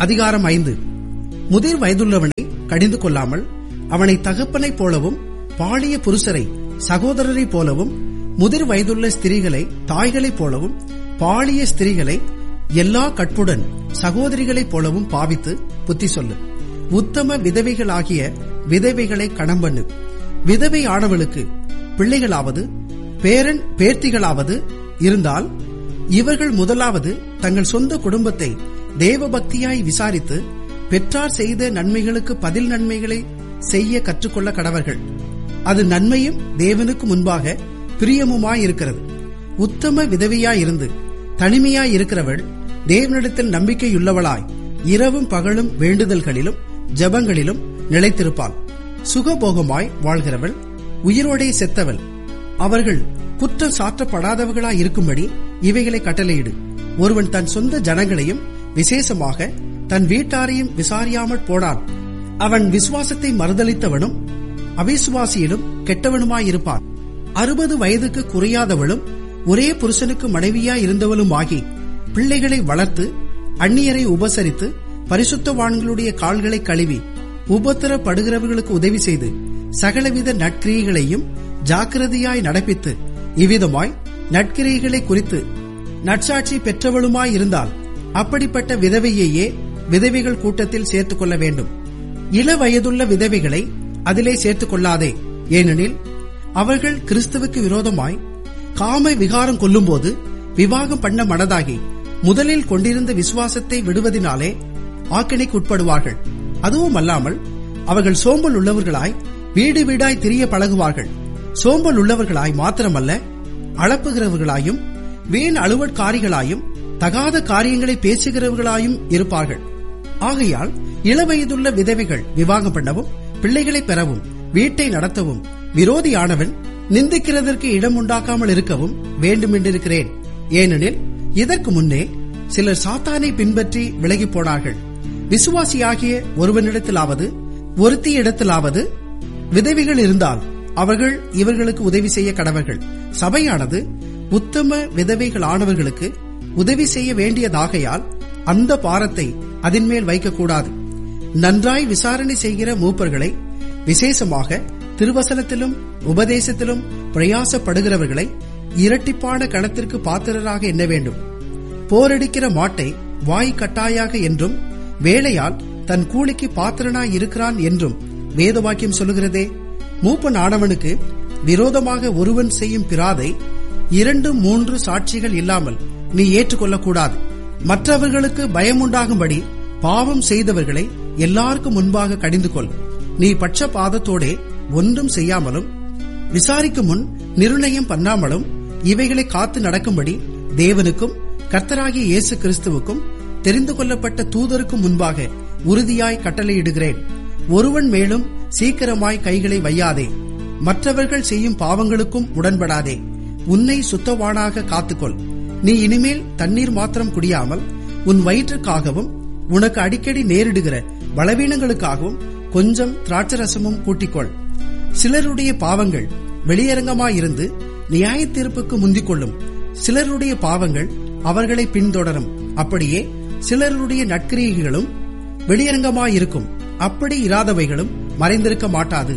அதிகாரம் ஐந்து முதிர் வயதுள்ளவனை கடிந்து கொள்ளாமல் அவனை தகப்பனைப் போலவும் பாலிய புருஷரை சகோதரரைப் போலவும் முதிர் வயதுள்ள ஸ்திரீகளை தாய்களைப் போலவும் பாலிய ஸ்திரீகளை எல்லா கற்புடன் சகோதரிகளைப் போலவும் பாவித்து புத்தி சொல்லு உத்தம விதவைகளாகிய விதவைகளை கணம் பண்ணு விதவை ஆனவளுக்கு பிள்ளைகளாவது பேரன் பேர்த்திகளாவது இருந்தால் இவர்கள் முதலாவது தங்கள் சொந்த குடும்பத்தை தேவபக்தியாய் விசாரித்து பெற்றார் செய்த நன்மைகளுக்கு பதில் நன்மைகளை செய்ய கற்றுக்கொள்ள கடவர்கள் அது நன்மையும் தேவனுக்கு முன்பாக பிரியமுமாயிருக்கிறது உத்தம விதவியாயிருந்து தனிமையாயிருக்கிறவள் தேவனிடத்தில் நம்பிக்கையுள்ளவளாய் இரவும் பகலும் வேண்டுதல்களிலும் ஜபங்களிலும் நிலைத்திருப்பாள் சுகபோகமாய் வாழ்கிறவள் உயிரோடே செத்தவள் அவர்கள் குற்றம் சாற்றப்படாதவர்களாய் இருக்கும்படி இவைகளை கட்டளையிடு ஒருவன் தன் சொந்த ஜனங்களையும் விசேஷமாக தன் வீட்டாரையும் விசாரியாமல் போனான் அவன் விசுவாசத்தை மறுதளித்தவனும் அவிசுவாசியிலும் கெட்டவனுமாயிருப்பான் அறுபது வயதுக்கு குறையாதவளும் ஒரே புருஷனுக்கு மனைவியாய் இருந்தவளும் ஆகி பிள்ளைகளை வளர்த்து அந்நியரை உபசரித்து பரிசுத்தவான்களுடைய கால்களை கழுவி உபத்திரப்படுகிறவர்களுக்கு உதவி செய்து சகலவித நற்கிரியைகளையும் ஜாக்கிரதையாய் நடப்பித்து இவ்விதமாய் நற்கிரியைகளை குறித்து நற்சாட்சி பெற்றவளுமாய் இருந்தால் அப்படிப்பட்ட விதவையையே விதவைகள் கூட்டத்தில் சேர்த்துக் கொள்ள வேண்டும் இள வயதுள்ள விதவைகளை அதிலே சேர்த்துக் கொள்ளாதே ஏனெனில் அவர்கள் கிறிஸ்துவுக்கு விரோதமாய் காம விகாரம் கொள்ளும்போது விவாகம் பண்ண மனதாகி முதலில் கொண்டிருந்த விசுவாசத்தை விடுவதினாலே ஆக்கினைக்கு உட்படுவார்கள் அதுவும் அல்லாமல் அவர்கள் சோம்பல் உள்ளவர்களாய் வீடு வீடாய் திரிய பழகுவார்கள் சோம்பல் உள்ளவர்களாய் மாத்திரமல்ல அளப்புகிறவர்களாயும் வீண் அலுவற்காரிகளாயும் தகாத காரியங்களை பேசுகிறவர்களாயும் இருப்பார்கள் ஆகையால் இளவயதுள்ள விதவைகள் விவாகம் பண்ணவும் பிள்ளைகளை பெறவும் வீட்டை நடத்தவும் விரோதியானவன் நிந்திக்கிறதற்கு இடம் உண்டாக்காமல் இருக்கவும் வேண்டுமென்றிருக்கிறேன் ஏனெனில் இதற்கு முன்னே சிலர் சாத்தானை பின்பற்றி விலகி போனார்கள் விசுவாசியாகிய ஒருவனிடத்திலாவது ஒருத்தி இடத்திலாவது விதவிகள் இருந்தால் அவர்கள் இவர்களுக்கு உதவி செய்ய கடவர்கள் சபையானது உத்தம விதவைகள் ஆனவர்களுக்கு உதவி செய்ய வேண்டியதாகையால் அந்த பாரத்தை அதன் மேல் வைக்கக்கூடாது நன்றாய் விசாரணை செய்கிற மூப்பர்களை விசேஷமாக திருவசனத்திலும் உபதேசத்திலும் பிரயாசப்படுகிறவர்களை இரட்டிப்பான கணத்திற்கு பாத்திரராக எண்ண வேண்டும் போரடிக்கிற மாட்டை வாய் கட்டாயாக என்றும் வேலையால் தன் கூலிக்கு பாத்திரனாய் இருக்கிறான் என்றும் வேதவாக்கியம் சொல்லுகிறதே மூப்பன் ஆனவனுக்கு விரோதமாக ஒருவன் செய்யும் பிராதை இரண்டு மூன்று சாட்சிகள் இல்லாமல் நீ ஏற்றுக்கொள்ளக்கூடாது மற்றவர்களுக்கு பயமுண்டாகும்படி பாவம் செய்தவர்களை எல்லாருக்கும் முன்பாக கடிந்து கொள் நீ பட்சபாதத்தோடே ஒன்றும் செய்யாமலும் விசாரிக்கும் முன் நிர்ணயம் பண்ணாமலும் இவைகளை காத்து நடக்கும்படி தேவனுக்கும் கர்த்தராகிய இயேசு கிறிஸ்துவுக்கும் தெரிந்து கொள்ளப்பட்ட தூதருக்கும் முன்பாக உறுதியாய் கட்டளையிடுகிறேன் ஒருவன் மேலும் சீக்கிரமாய் கைகளை வையாதே மற்றவர்கள் செய்யும் பாவங்களுக்கும் உடன்படாதே உன்னை சுத்தவானாக காத்துக்கொள் நீ இனிமேல் தண்ணீர் மாத்திரம் குடியாமல் உன் வயிற்றுக்காகவும் உனக்கு அடிக்கடி நேரிடுகிற பலவீனங்களுக்காகவும் கொஞ்சம் திராட்சரசமும் கூட்டிக்கொள் சிலருடைய பாவங்கள் வெளியரங்கமாயிருந்து நியாய தீர்ப்புக்கு முந்திக் கொள்ளும் சிலருடைய பாவங்கள் அவர்களை பின்தொடரும் அப்படியே சிலருடைய நற்கிரியைகளும் வெளியரங்கமாயிருக்கும் அப்படி இராதவைகளும் மறைந்திருக்க மாட்டாது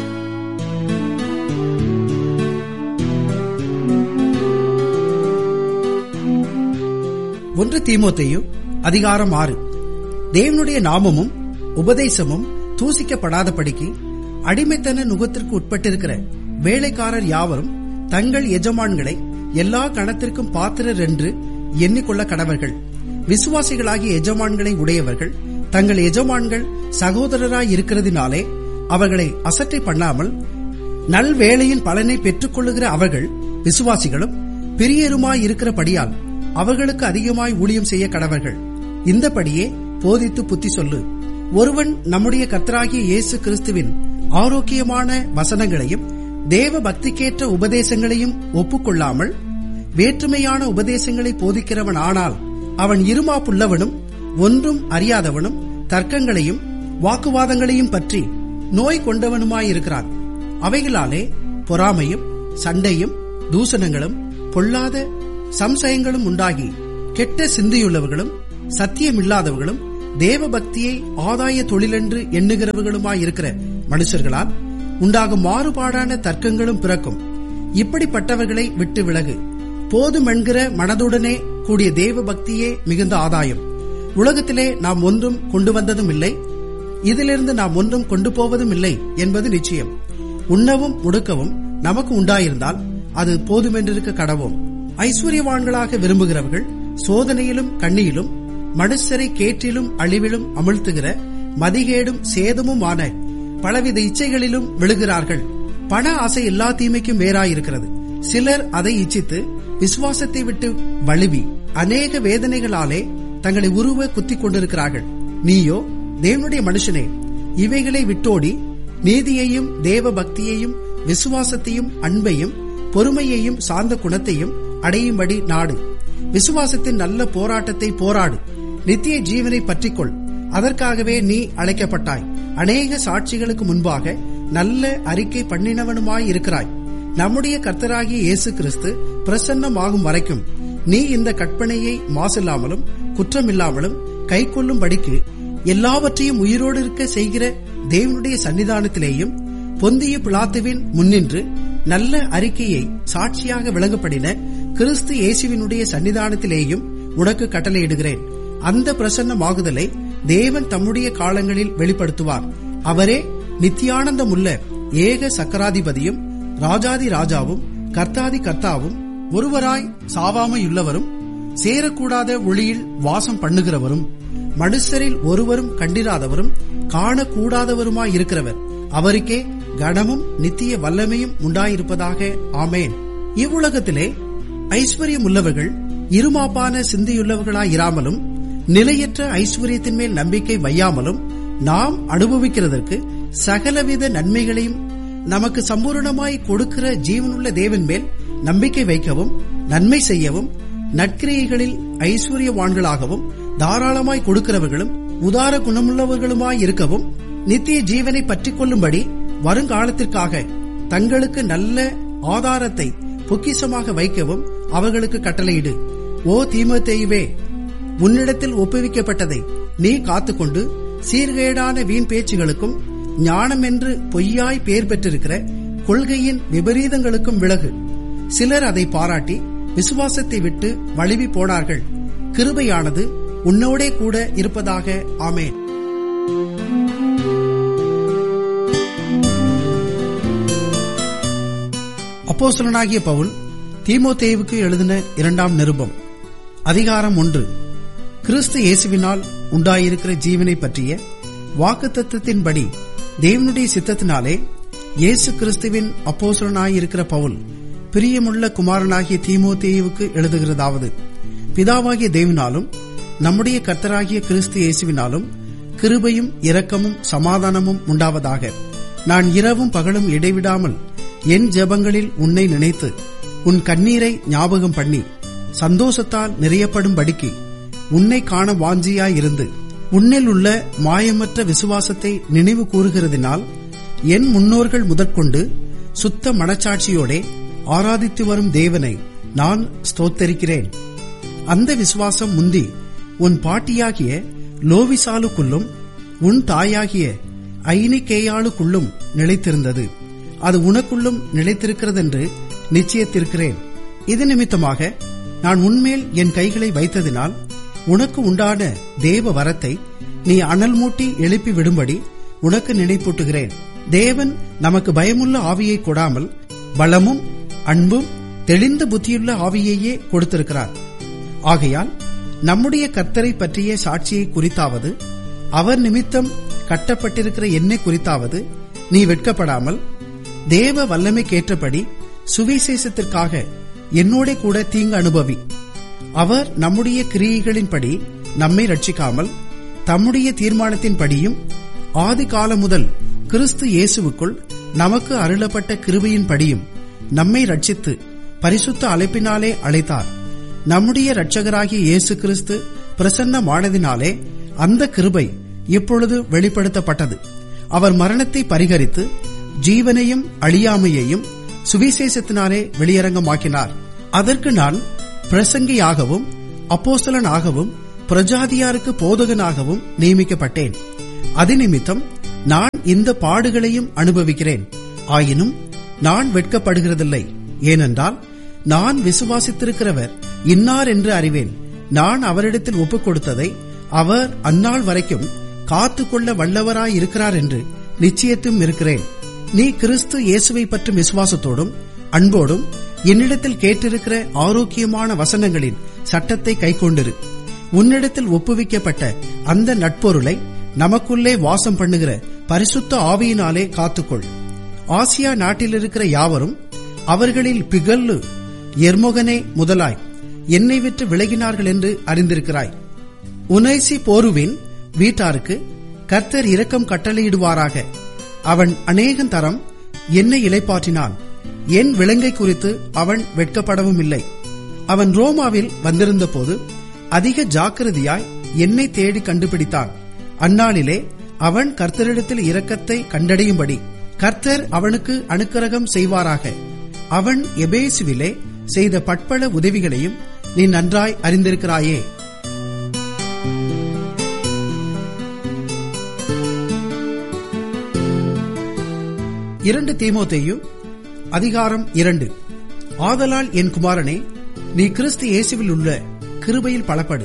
ஒன்று தீமோத்தேயு அதிகாரம் ஆறு தேவனுடைய நாமமும் உபதேசமும் தூசிக்கப்படாதபடிக்கு அடிமைத்தன நுகத்திற்கு உட்பட்டிருக்கிற வேலைக்காரர் யாவரும் தங்கள் எஜமான்களை எல்லா கணத்திற்கும் பாத்திரர் என்று எண்ணிக்கொள்ள கடவர்கள் விசுவாசிகளாகிய எஜமான்களை உடையவர்கள் தங்கள் எஜமான்கள் சகோதரராய் இருக்கிறதினாலே அவர்களை அசட்டை பண்ணாமல் நல்வேளையின் பலனை பெற்றுக் கொள்ளுகிற அவர்கள் விசுவாசிகளும் பிரியருமாய் இருக்கிறபடியால் அவர்களுக்கு அதிகமாய் ஊழியம் செய்ய கடவர்கள் இந்தபடியே போதித்து புத்தி சொல்லு ஒருவன் நம்முடைய கர்த்தராகிய இயேசு கிறிஸ்துவின் ஆரோக்கியமான வசனங்களையும் தேவ பக்திக்கேற்ற உபதேசங்களையும் ஒப்புக்கொள்ளாமல் வேற்றுமையான உபதேசங்களை போதிக்கிறவன் ஆனால் அவன் இருமாப்புள்ளவனும் ஒன்றும் அறியாதவனும் தர்க்கங்களையும் வாக்குவாதங்களையும் பற்றி நோய் கொண்டவனுமாயிருக்கிறான் அவைகளாலே பொறாமையும் சண்டையும் தூசணங்களும் பொல்லாத சம்சயங்களும் உண்டாகி கெட்ட சிந்தையுள்ளவர்களும் சத்தியமில்லாதவர்களும் தேவ பக்தியை ஆதாய தொழிலென்று எண்ணுகிறவர்களுமாயிருக்கிற மனுஷர்களால் உண்டாகும் மாறுபாடான தர்க்கங்களும் பிறக்கும் இப்படிப்பட்டவர்களை விட்டு விலகு போதுமென்கிற மனதுடனே கூடிய தேவ பக்தியே மிகுந்த ஆதாயம் உலகத்திலே நாம் ஒன்றும் கொண்டு வந்ததும் இல்லை இதிலிருந்து நாம் ஒன்றும் கொண்டு போவதும் இல்லை என்பது நிச்சயம் உண்ணவும் உடுக்கவும் நமக்கு உண்டாயிருந்தால் அது போதுமென்றிருக்க கடவோம் ஐஸ்வர்யவான்களாக விரும்புகிறவர்கள் சோதனையிலும் கண்ணியிலும் மனுஷரை கேற்றிலும் அழிவிலும் அமிழ்த்துகிற மதிகேடும் சேதமுமான பலவித இச்சைகளிலும் விழுகிறார்கள் பண ஆசை எல்லா தீமைக்கும் வேறாயிருக்கிறது சிலர் அதை இச்சித்து விசுவாசத்தை விட்டு வழுவி அநேக வேதனைகளாலே தங்களை உருவ குத்திக் கொண்டிருக்கிறார்கள் நீயோ தேவனுடைய மனுஷனே இவைகளை விட்டோடி நீதியையும் தேவ பக்தியையும் விசுவாசத்தையும் அன்பையும் பொறுமையையும் சார்ந்த குணத்தையும் அடையும்படி நாடு விசுவாசத்தின் நல்ல போராட்டத்தை போராடு நித்திய ஜீவனை பற்றிக்கொள் அதற்காகவே நீ அழைக்கப்பட்டாய் அநேக சாட்சிகளுக்கு முன்பாக நல்ல அறிக்கை பண்ணினவனுமாய் இருக்கிறாய் நம்முடைய கர்த்தராகிய இயேசு கிறிஸ்து பிரசன்னமாகும் வரைக்கும் நீ இந்த கற்பனையை மாசில்லாமலும் குற்றமில்லாமலும் கை கொள்ளும்படிக்கு எல்லாவற்றையும் உயிரோடு இருக்க செய்கிற தேவனுடைய சன்னிதானத்திலேயும் பொந்திய பிளாத்துவின் முன்னின்று நல்ல அறிக்கையை சாட்சியாக விளங்கப்படின கிறிஸ்து இயேசுவினுடைய சன்னிதானத்திலேயும் உனக்கு கட்டளையிடுகிறேன் அந்த பிரசன்னமாகுதலை தேவன் தம்முடைய காலங்களில் வெளிப்படுத்துவார் அவரே நித்தியானந்தமுள்ள ஏக சக்கராதிபதியும் ராஜாதி ராஜாவும் கர்த்தாதி கர்த்தாவும் ஒருவராய் சாவாமையுள்ளவரும் சேரக்கூடாத ஒளியில் வாசம் பண்ணுகிறவரும் மனுஷரில் ஒருவரும் கண்டிராதவரும் காணக்கூடாதவருமாயிருக்கிறவர் அவருக்கே கனமும் நித்திய வல்லமையும் உண்டாயிருப்பதாக ஆமேன் இவ்வுலகத்திலே ஐஸ்வர்யம் உள்ளவர்கள் இருமாப்பான சிந்தியுள்ளவர்களாயிராமலும் நிலையற்ற ஐஸ்வர்யத்தின் மேல் நம்பிக்கை வையாமலும் நாம் அனுபவிக்கிறதற்கு சகலவித நன்மைகளையும் நமக்கு சம்பூர்ணமாய் கொடுக்கிற ஜீவனுள்ள தேவன் மேல் நம்பிக்கை வைக்கவும் நன்மை செய்யவும் நற்கிரியைகளில் ஐஸ்வர்யவான்களாகவும் தாராளமாய் கொடுக்கிறவர்களும் உதார குணமுள்ளவர்களுமாய் இருக்கவும் நித்திய ஜீவனை பற்றிக் கொள்ளும்படி வருங்காலத்திற்காக தங்களுக்கு நல்ல ஆதாரத்தை பொக்கிசமாக வைக்கவும் அவர்களுக்கு கட்டளையிடு ஓ தீமத்தேயுவே உன்னிடத்தில் ஒப்புவிக்கப்பட்டதை நீ காத்துக்கொண்டு சீர்கேடான வீண் பேச்சுகளுக்கும் ஞானம் என்று பொய்யாய் பெயர் பெற்றிருக்கிற கொள்கையின் விபரீதங்களுக்கும் விலகு சிலர் அதை பாராட்டி விசுவாசத்தை விட்டு வழுவி போனார்கள் கிருபையானது உன்னோடே கூட இருப்பதாக ஆமேன் அப்போஸ்தலனாகிய பவுல் தீமோத்தேவுக்கு எழுதின இரண்டாம் நிருபம் அதிகாரம் ஒன்று கிறிஸ்து இயேசுவினால் உண்டாயிருக்கிற ஜீவனை பற்றிய வாக்குத்தத்தின்படி தேவனுடைய சித்தத்தினாலே இயேசு கிறிஸ்துவின் அப்போசலனாயிருக்கிற பவுல் பிரியமுள்ள குமாரனாகிய தீமோத்தேயுவுக்கு எழுதுகிறதாவது பிதாவாகிய தேவனாலும் நம்முடைய கர்த்தராகிய கிறிஸ்து இயேசுவினாலும் கிருபையும் இரக்கமும் சமாதானமும் உண்டாவதாக நான் இரவும் பகலும் இடைவிடாமல் என் ஜெபங்களில் உன்னை நினைத்து உன் கண்ணீரை ஞாபகம் பண்ணி சந்தோஷத்தால் நிறையப்படும்படிக்கு உன்னை காண வாஞ்சியாயிருந்து உன்னில் உள்ள மாயமற்ற விசுவாசத்தை நினைவு கூறுகிறதினால் என் முன்னோர்கள் முதற்கொண்டு சுத்த மனச்சாட்சியோடே ஆராதித்து வரும் தேவனை நான் ஸ்தோத்தரிக்கிறேன் அந்த விசுவாசம் முந்தி உன் பாட்டியாகிய லோவிசாலுக்குள்ளும் உன் தாயாகிய ஐனிகேயாளுக்குள்ளும் நிலைத்திருந்தது அது உனக்குள்ளும் நிலைத்திருக்கிறதென்று நிச்சயத்திருக்கிறேன் இது நிமித்தமாக நான் உன்மேல் என் கைகளை வைத்ததினால் உனக்கு உண்டான தேவ வரத்தை நீ அனல் மூட்டி எழுப்பி விடும்படி உனக்கு நினைப்பூட்டுகிறேன் தேவன் நமக்கு பயமுள்ள ஆவியை கொடாமல் பலமும் அன்பும் தெளிந்த புத்தியுள்ள ஆவியையே கொடுத்திருக்கிறார் ஆகையால் நம்முடைய கர்த்தரை பற்றிய சாட்சியை குறித்தாவது அவர் நிமித்தம் கட்டப்பட்டிருக்கிற என்னை குறித்தாவது நீ வெட்கப்படாமல் தேவ வல்லமைக்கேற்றபடி சுவிசேஷத்திற்காக என்னோட கூட தீங்கு அனுபவி அவர் நம்முடைய கிரியைகளின்படி நம்மை ரட்சிக்காமல் தம்முடைய தீர்மானத்தின்படியும் ஆதி காலம் முதல் கிறிஸ்து இயேசுவுக்குள் நமக்கு அருளப்பட்ட கிருபையின்படியும் நம்மை ரட்சித்து பரிசுத்த அழைப்பினாலே அழைத்தார் நம்முடைய இரட்சகராகிய இயேசு கிறிஸ்து பிரசன்னமானதினாலே அந்த கிருபை இப்பொழுது வெளிப்படுத்தப்பட்டது அவர் மரணத்தை பரிகரித்து ஜீவனையும் அழியாமையையும் சுவிசேஷத்தினாலே வெளியரங்கமாக்கினார் அதற்கு நான் பிரசங்கியாகவும் அப்போஸ்தலனாகவும் பிரஜாதியாருக்கு போதகனாகவும் நியமிக்கப்பட்டேன் அதிநிமித்தம் நான் இந்த பாடுகளையும் அனுபவிக்கிறேன் ஆயினும் நான் வெட்கப்படுகிறதில்லை ஏனென்றால் நான் விசுவாசித்திருக்கிறவர் இன்னார் என்று அறிவேன் நான் அவரிடத்தில் ஒப்புக் கொடுத்ததை அவர் அந்நாள் வரைக்கும் காத்துக்கொள்ள வல்லவராய் இருக்கிறார் என்று நிச்சயத்தும் இருக்கிறேன் நீ கிறிஸ்து இயேசுவை பற்றும் விசுவாசத்தோடும் அன்போடும் என்னிடத்தில் கேட்டிருக்கிற ஆரோக்கியமான வசனங்களின் சட்டத்தை கைக்கொண்டிரு உன்னிடத்தில் ஒப்புவிக்கப்பட்ட அந்த நட்பொருளை நமக்குள்ளே வாசம் பண்ணுகிற பரிசுத்த ஆவியினாலே காத்துக்கொள் ஆசியா நாட்டில் இருக்கிற யாவரும் அவர்களில் பிகல்லு எர்மொகனே முதலாய் என்னை விட்டு விலகினார்கள் என்று அறிந்திருக்கிறாய் உனைசி போருவின் வீட்டாருக்கு கர்த்தர் இரக்கம் கட்டளையிடுவாராக அவன் அநேகம் தரம் என்னை இலைப்பாற்றினான் என் விலங்கை குறித்து அவன் வெட்கப்படவும் இல்லை அவன் ரோமாவில் வந்திருந்த போது அதிக ஜாக்கிரதையாய் என்னை தேடி கண்டுபிடித்தான் அந்நாளிலே அவன் கர்த்தரிடத்தில் இரக்கத்தை கண்டடையும்படி கர்த்தர் அவனுக்கு அனுக்கிரகம் செய்வாராக அவன் எபேசுவிலே செய்த பட்பல உதவிகளையும் நீ நன்றாய் அறிந்திருக்கிறாயே இரண்டு தீமோத்தேயு அதிகாரம் இரண்டு ஆதலால் என் குமாரனே நீ கிறிஸ்து இயேசுவில் உள்ள கிருபையில் பலப்படு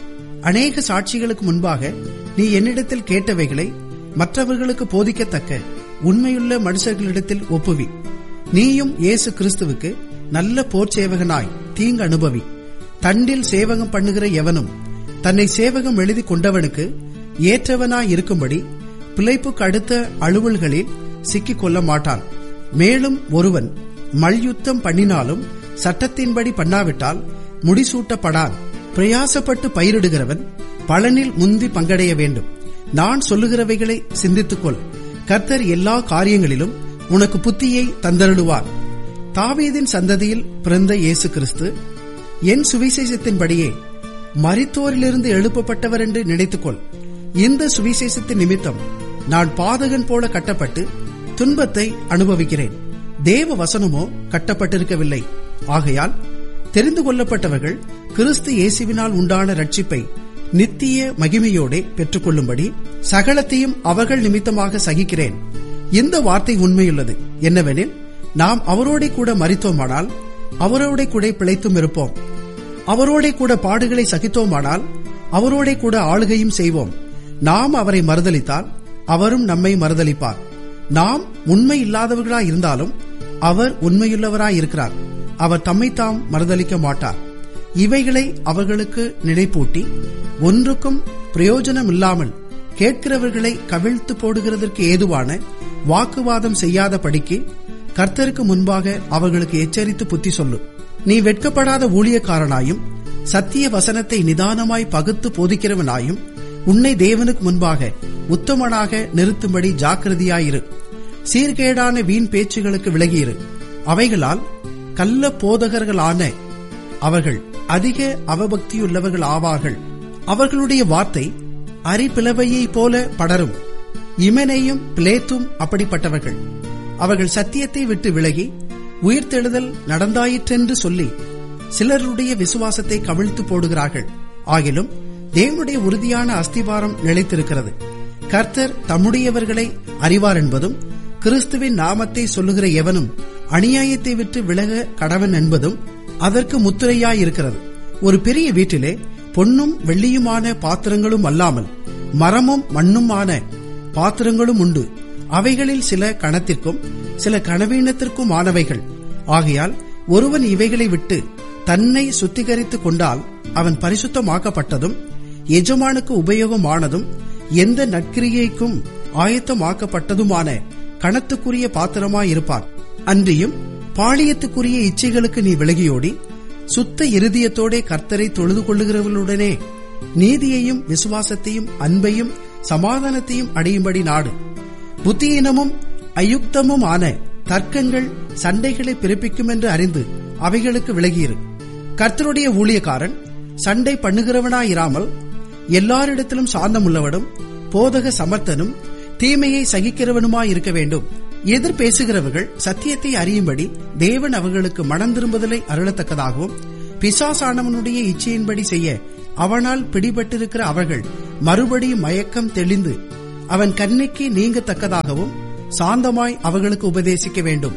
அநேக சாட்சிகளுக்கு முன்பாக நீ என்னிடத்தில் கேட்டவைகளை மற்றவர்களுக்கு போதிக்கத்தக்க உண்மையுள்ள மனுஷர்களிடத்தில் ஒப்புவி நீயும் இயேசு கிறிஸ்துவுக்கு நல்ல போர்ச்சேவகனாய் தீங்கு அனுபவி தண்டில் சேவகம் பண்ணுகிற எவனும் தன்னை சேவகம் எழுதி கொண்டவனுக்கு ஏற்றவனாய் இருக்கும்படி பிழைப்புக்கு அடுத்த அலுவல்களில் சிக்கிக் கொள்ள மாட்டான் மேலும் ஒருவன் மல்யுத்தம் பண்ணினாலும் சட்டத்தின்படி பண்ணாவிட்டால் முடிசூட்டப்படான் பிரயாசப்பட்டு பயிரிடுகிறவன் பலனில் முந்தி பங்கடைய வேண்டும் நான் சொல்லுகிறவைகளை சிந்தித்துக்கொள் கர்த்தர் எல்லா காரியங்களிலும் உனக்கு புத்தியை தந்தருளுவார் தாவீதின் சந்ததியில் பிறந்த இயேசு கிறிஸ்து என் சுவிசேஷத்தின்படியே மரித்தோரிலிருந்து எழுப்பப்பட்டவர் என்று நினைத்துக்கொள் இந்த சுவிசேஷத்தின் நிமித்தம் நான் பாதகன் போல கட்டப்பட்டு துன்பத்தை அனுபவிக்கிறேன் தேவ வசனமோ கட்டப்பட்டிருக்கவில்லை ஆகையால் தெரிந்து கொள்ளப்பட்டவர்கள் கிறிஸ்து இயேசுவினால் உண்டான ரட்சிப்பை நித்திய மகிமையோடே பெற்றுக்கொள்ளும்படி சகலத்தையும் அவர்கள் நிமித்தமாக சகிக்கிறேன் இந்த வார்த்தை உண்மையுள்ளது என்னவெனில் நாம் அவரோட கூட மறித்தோமானால் அவரோட கூட பிழைத்தும் இருப்போம் அவரோட கூட பாடுகளை சகித்தோமானால் அவரோட கூட ஆளுகையும் செய்வோம் நாம் அவரை மறுதளித்தால் அவரும் நம்மை மறுதளிப்பார் நாம் உண்மை இல்லாதவர்களாய் இருந்தாலும் அவர் உண்மையுள்ளவராய் இருக்கிறார் அவர் தம்மை தாம் மறுதளிக்க மாட்டார் இவைகளை அவர்களுக்கு நினைப்பூட்டி ஒன்றுக்கும் பிரயோஜனம் இல்லாமல் கேட்கிறவர்களை கவிழ்த்து போடுகிறதற்கு ஏதுவான வாக்குவாதம் செய்யாத படிக்கு கர்த்தருக்கு முன்பாக அவர்களுக்கு எச்சரித்து புத்தி சொல்லு நீ வெட்கப்படாத ஊழியக்காரனாயும் சத்திய வசனத்தை நிதானமாய் பகுத்து போதிக்கிறவனாயும் உன்னை தேவனுக்கு முன்பாக உத்தமனாக நிறுத்தும்படி ஜாக்கிரதையாயிரு சீர்கேடான வீண் பேச்சுகளுக்கு விலகியிரு அவைகளால் கள்ள போதகர்களான அவர்கள் அதிக அவபக்தியுள்ளவர்கள் ஆவார்கள் அவர்களுடைய வார்த்தை அரிப்பிளவையைப் போல படரும் இமனையும் பிளேத்தும் அப்படிப்பட்டவர்கள் அவர்கள் சத்தியத்தை விட்டு விலகி உயிர்த்தெழுதல் நடந்தாயிற்றென்று சொல்லி சிலருடைய விசுவாசத்தை கவிழ்த்து போடுகிறார்கள் ஆகிலும் தேவனுடைய உறுதியான அஸ்திவாரம் நிலைத்திருக்கிறது கர்த்தர் தம்முடையவர்களை அறிவார் என்பதும் கிறிஸ்துவின் நாமத்தை சொல்லுகிற எவனும் அநியாயத்தை விட்டு விலக கடவன் என்பதும் அதற்கு முத்திரையாயிருக்கிறது ஒரு பெரிய வீட்டிலே பொன்னும் வெள்ளியுமான பாத்திரங்களும் அல்லாமல் மரமும் மண்ணுமான பாத்திரங்களும் உண்டு அவைகளில் சில கணத்திற்கும் சில கனவீனத்திற்கும் ஆனவைகள் ஆகையால் ஒருவன் இவைகளை விட்டு தன்னை சுத்திகரித்துக் கொண்டால் அவன் பரிசுத்தமாக்கப்பட்டதும் எஜமானுக்கு உபயோகமானதும் எந்த நற்கிரியைக்கும் ஆயத்தமாக்கப்பட்டதுமான கணத்துக்குரிய பாத்திரமாயிருப்பான் அன்றியும் பாளியத்துக்குரிய இச்சைகளுக்கு நீ விலகியோடி சுத்த இருதயத்தோடே கர்த்தரை தொழுது கொள்ளுகிறவர்களுடனே நீதியையும் விசுவாசத்தையும் அன்பையும் சமாதானத்தையும் அடையும்படி நாடு புத்தியீனமும் அயுக்தமும் ஆன தர்க்கங்கள் சண்டைகளை பிறப்பிக்கும் என்று அறிந்து அவைகளுக்கு விலகியிரு கர்த்தருடைய ஊழியக்காரன் சண்டை பண்ணுகிறவனாயிராமல் எல்லாரிடத்திலும் சாந்தமுள்ளவனும் போதக சமர்த்தனும் தீமையை சகிக்கிறவனுமாயிருக்க வேண்டும் எதிர் பேசுகிறவர்கள் சத்தியத்தை அறியும்படி தேவன் அவர்களுக்கு மனம் திரும்புதலை அருளத்தக்கதாகவும் பிசாசானவனுடைய இச்சையின்படி செய்ய அவனால் பிடிபட்டிருக்கிற அவர்கள் மறுபடியும் மயக்கம் தெளிந்து அவன் கண்ணிக்கு நீங்கத்தக்கதாகவும் சாந்தமாய் அவர்களுக்கு உபதேசிக்க வேண்டும்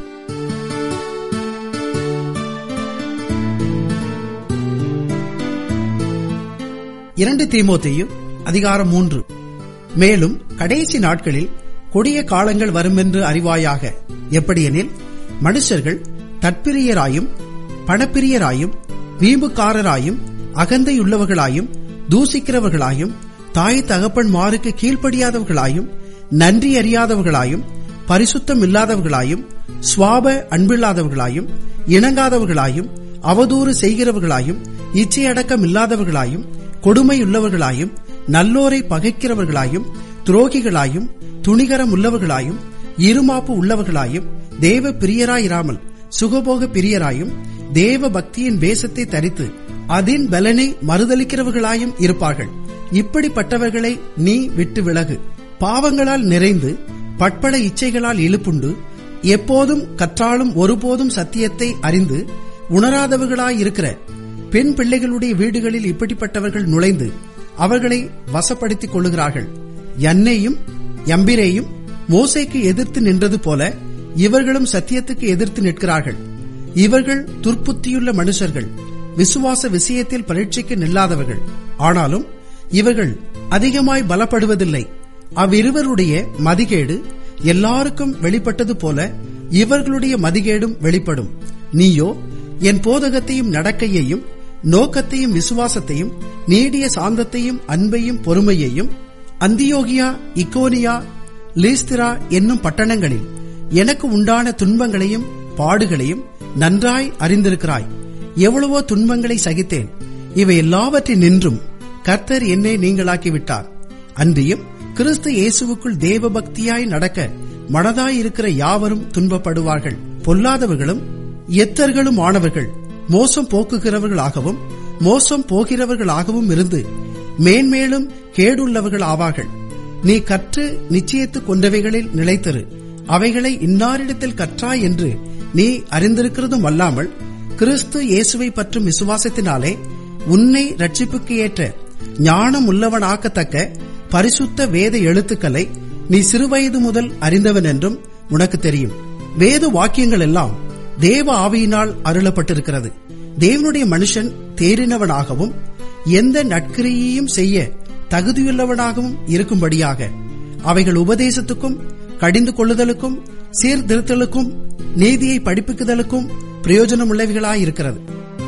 இரண்டு தீமோத்தேயு அதிகாரம் மூன்று மேலும் கடைசி நாட்களில் கொடிய காலங்கள் வருமென்று அறிவாயாக எப்படியெனில் மனுஷர்கள் தற்பிரியராயும் பணப்பிரியராயும் வீம்புக்காரராயும் அகந்தையுள்ளவர்களாயும் தூசிக்கிறவர்களாயும் தாய் தகப்பன் மாருக்கு கீழ்ப்படியாதவர்களாயும் நன்றி அறியாதவர்களாயும் பரிசுத்தம் இல்லாதவர்களாயும் சுவாப அன்பில்லாதவர்களாயும் இணங்காதவர்களாயும் அவதூறு செய்கிறவர்களாயும் இச்சையடக்கம் இல்லாதவர்களாயும் கொடுமையுள்ளவர்களாயும் நல்லோரை பகைக்கிறவர்களாயும் துரோகிகளாயும் துணிகரம் உள்ளவர்களாயும் இருமாப்பு உள்ளவர்களாயும் தேவ பிரியராயிராமல் சுகபோக பிரியராயும் தேவ பக்தியின் வேஷத்தை தரித்து அதின் பலனை மறுதளிக்கிறவர்களாயும் இருப்பார்கள் இப்படிப்பட்டவர்களை நீ விட்டு விலகு பாவங்களால் நிறைந்து பட்பட இச்சைகளால் இழுப்புண்டு எப்போதும் கற்றாலும் ஒருபோதும் சத்தியத்தை அறிந்து உணராதவர்களாயிருக்கிற பெண் பிள்ளைகளுடைய வீடுகளில் இப்படிப்பட்டவர்கள் நுழைந்து அவர்களை வசப்படுத்திக் கொள்ளுகிறார்கள் என்னையும் எம்பிரேயும் மோசைக்கு எதிர்த்து நின்றது போல இவர்களும் சத்தியத்துக்கு எதிர்த்து நிற்கிறார்கள் இவர்கள் துர்ப்புத்தியுள்ள மனுஷர்கள் விசுவாச விஷயத்தில் பரீட்சைக்கு நில்லாதவர்கள் ஆனாலும் இவர்கள் அதிகமாய் பலப்படுவதில்லை அவ்விருவருடைய மதிகேடு எல்லாருக்கும் வெளிப்பட்டது போல இவர்களுடைய மதிகேடும் வெளிப்படும் நீயோ என் போதகத்தையும் நடக்கையையும் நோக்கத்தையும் விசுவாசத்தையும் நீடிய சாந்தத்தையும் அன்பையும் பொறுமையையும் அந்தியோகியா இக்கோனியா லீஸ்திரா என்னும் பட்டணங்களில் எனக்கு உண்டான துன்பங்களையும் பாடுகளையும் நன்றாய் அறிந்திருக்கிறாய் எவ்வளவோ துன்பங்களை சகித்தேன் இவை எல்லாவற்றின் நின்றும் கர்த்தர் என்னை நீங்களாக்கிவிட்டார் அன்றியும் கிறிஸ்து இயேசுவுக்குள் தேவ பக்தியாய் நடக்க மனதாயிருக்கிற யாவரும் துன்பப்படுவார்கள் பொல்லாதவர்களும் எத்தர்களும் ஆனவர்கள் மோசம் போக்குகிறவர்களாகவும் மோசம் போகிறவர்களாகவும் இருந்து மேன்மேலும் கேடுள்ளவர்கள் ஆவார்கள் நீ கற்று நிச்சயித்து கொண்டவைகளில் நிலைத்திரு அவைகளை இன்னாரிடத்தில் கற்றாய் என்று நீ அறிந்திருக்கிறதும் அல்லாமல் கிறிஸ்து இயேசுவை பற்றும் விசுவாசத்தினாலே உன்னை ரட்சிப்புக்கு ஏற்ற ஞானம் உள்ளவனாக்கத்தக்க பரிசுத்த வேத எழுத்துக்களை நீ சிறுவயது முதல் அறிந்தவன் என்றும் உனக்கு தெரியும் வேத வாக்கியங்கள் எல்லாம் தேவ ஆவியினால் அருளப்பட்டிருக்கிறது தேவனுடைய மனுஷன் தேறினவனாகவும் எந்த நட்கிரியையும் செய்ய தகுதியுள்ளவனாகவும் இருக்கும்படியாக அவைகள் உபதேசத்துக்கும் கடிந்து கொள்ளுதலுக்கும் சீர்திருத்தலுக்கும் நீதியை படிப்புக்குதலுக்கும் பிரயோஜனமுள்ளவைகளாயிருக்கிறது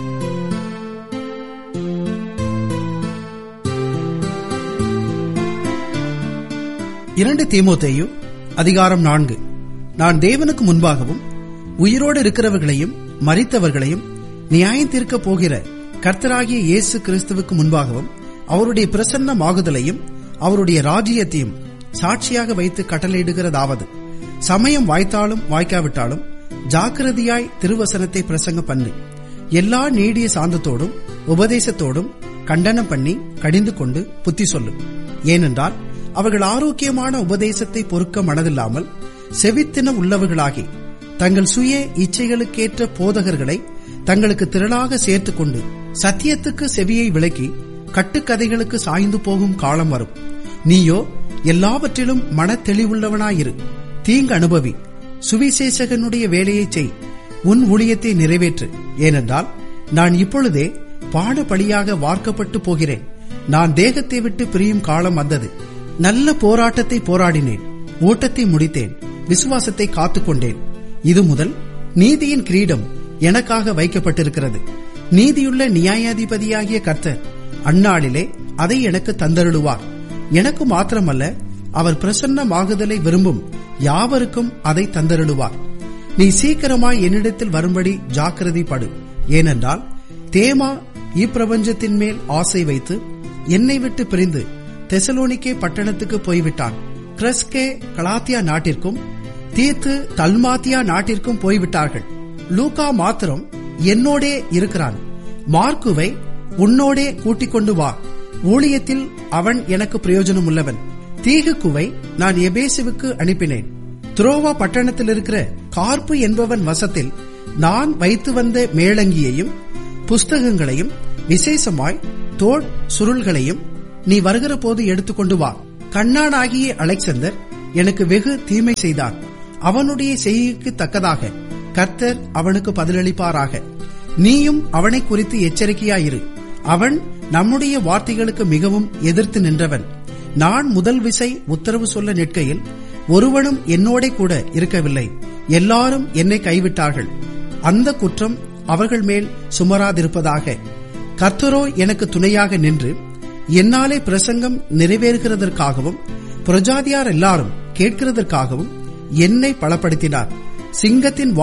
இரண்டு தீமோத்தேயு அதிகாரம் நான்கு நான் தேவனுக்கு முன்பாகவும் உயிரோடு இருக்கிறவர்களையும் மறித்தவர்களையும் நியாயம் தீர்க்கப் போகிற கர்த்தராகிய இயேசு கிறிஸ்துவுக்கு முன்பாகவும் அவருடைய பிரசன்னமாகுதலையும் அவருடைய ராஜ்யத்தையும் சாட்சியாக வைத்து கட்டளையிடுகிறதாவது சமயம் வாய்த்தாலும் வாய்க்காவிட்டாலும் ஜாக்கிரதையாய் திருவசனத்தை பிரசங்க பண்ணு எல்லா நீடிய சாந்தத்தோடும் உபதேசத்தோடும் கண்டனம் பண்ணி கடிந்து கொண்டு புத்தி சொல்லு ஏனென்றால் அவர்கள் ஆரோக்கியமான உபதேசத்தை பொறுக்க மனதில்லாமல் செவித்தின உள்ளவர்களாகி தங்கள் சுய இச்சைகளுக்கேற்ற போதகர்களை தங்களுக்கு திரளாக சேர்த்துக் கொண்டு சத்தியத்துக்கு செவியை விலக்கி கட்டுக்கதைகளுக்கு சாய்ந்து போகும் காலம் வரும் நீயோ எல்லாவற்றிலும் மன தெளிவுள்ளவனாயிரு தீங்கு அனுபவி சுவிசேஷகனுடைய வேலையை செய் உன் ஊழியத்தை நிறைவேற்று ஏனென்றால் நான் இப்பொழுதே பாடுபடியாக வார்க்கப்பட்டு போகிறேன் நான் தேகத்தை விட்டு பிரியும் காலம் வந்தது நல்ல போராட்டத்தை போராடினேன் ஓட்டத்தை முடித்தேன் விசுவாசத்தை காத்துக்கொண்டேன் இது முதல் நீதியின் கிரீடம் எனக்காக வைக்கப்பட்டிருக்கிறது நீதியுள்ள நியாயாதிபதியாகிய கர்த்தர் அந்நாளிலே அதை எனக்கு தந்தருளுவார் எனக்கு மாத்திரமல்ல அவர் பிரசன்னமாகுதலை விரும்பும் யாவருக்கும் அதை தந்தருளுவார் நீ சீக்கிரமாய் என்னிடத்தில் வரும்படி ஜாக்கிரதைப்படு ஏனென்றால் தேமா இப்பிரபஞ்சத்தின் மேல் ஆசை வைத்து என்னை விட்டு பிரிந்து தெசலோனிக்கே பட்டணத்துக்கு போய்விட்டான் கிரஸ்கே கலாத்தியா நாட்டிற்கும் தீர்த்து தல்மாத்தியா நாட்டிற்கும் போய்விட்டார்கள் லூகா மாத்திரம் என்னோடே இருக்கிறான் மார்க்குவை உன்னோடே கூட்டிக் கொண்டு வா ஊழியத்தில் அவன் எனக்கு பிரயோஜனம் உள்ளவன் தீகுக்குவை நான் எபேசுவுக்கு அனுப்பினேன் துரோவா பட்டணத்தில் இருக்கிற கார்ப்பு என்பவன் வசத்தில் நான் வைத்து வந்த மேளங்கியையும் புஸ்தகங்களையும் விசேஷமாய் தோல் சுருள்களையும் நீ வருகிற போது எடுத்துக்கொண்டு வா கண்ணாடாகிய அலெக்சந்தர் எனக்கு வெகு தீமை செய்தான் அவனுடைய செய்கைக்கு தக்கதாக கர்த்தர் அவனுக்கு பதிலளிப்பாராக நீயும் அவனை குறித்து எச்சரிக்கையாயிரு அவன் நம்முடைய வார்த்தைகளுக்கு மிகவும் எதிர்த்து நின்றவன் நான் முதல் விசை உத்தரவு சொல்ல நிற்கையில் ஒருவனும் என்னோட கூட இருக்கவில்லை எல்லாரும் என்னை கைவிட்டார்கள் அந்த குற்றம் அவர்கள் மேல் சுமராதிருப்பதாக கர்த்தரோ எனக்கு துணையாக நின்று என்னாலே பிரசங்கம் நிறைவேறுகிறதற்காகவும் பிரஜாதியார் எல்லாரும் கேட்கிறதற்காகவும் என்னை பலப்படுத்தினார் சிங்கத்தின்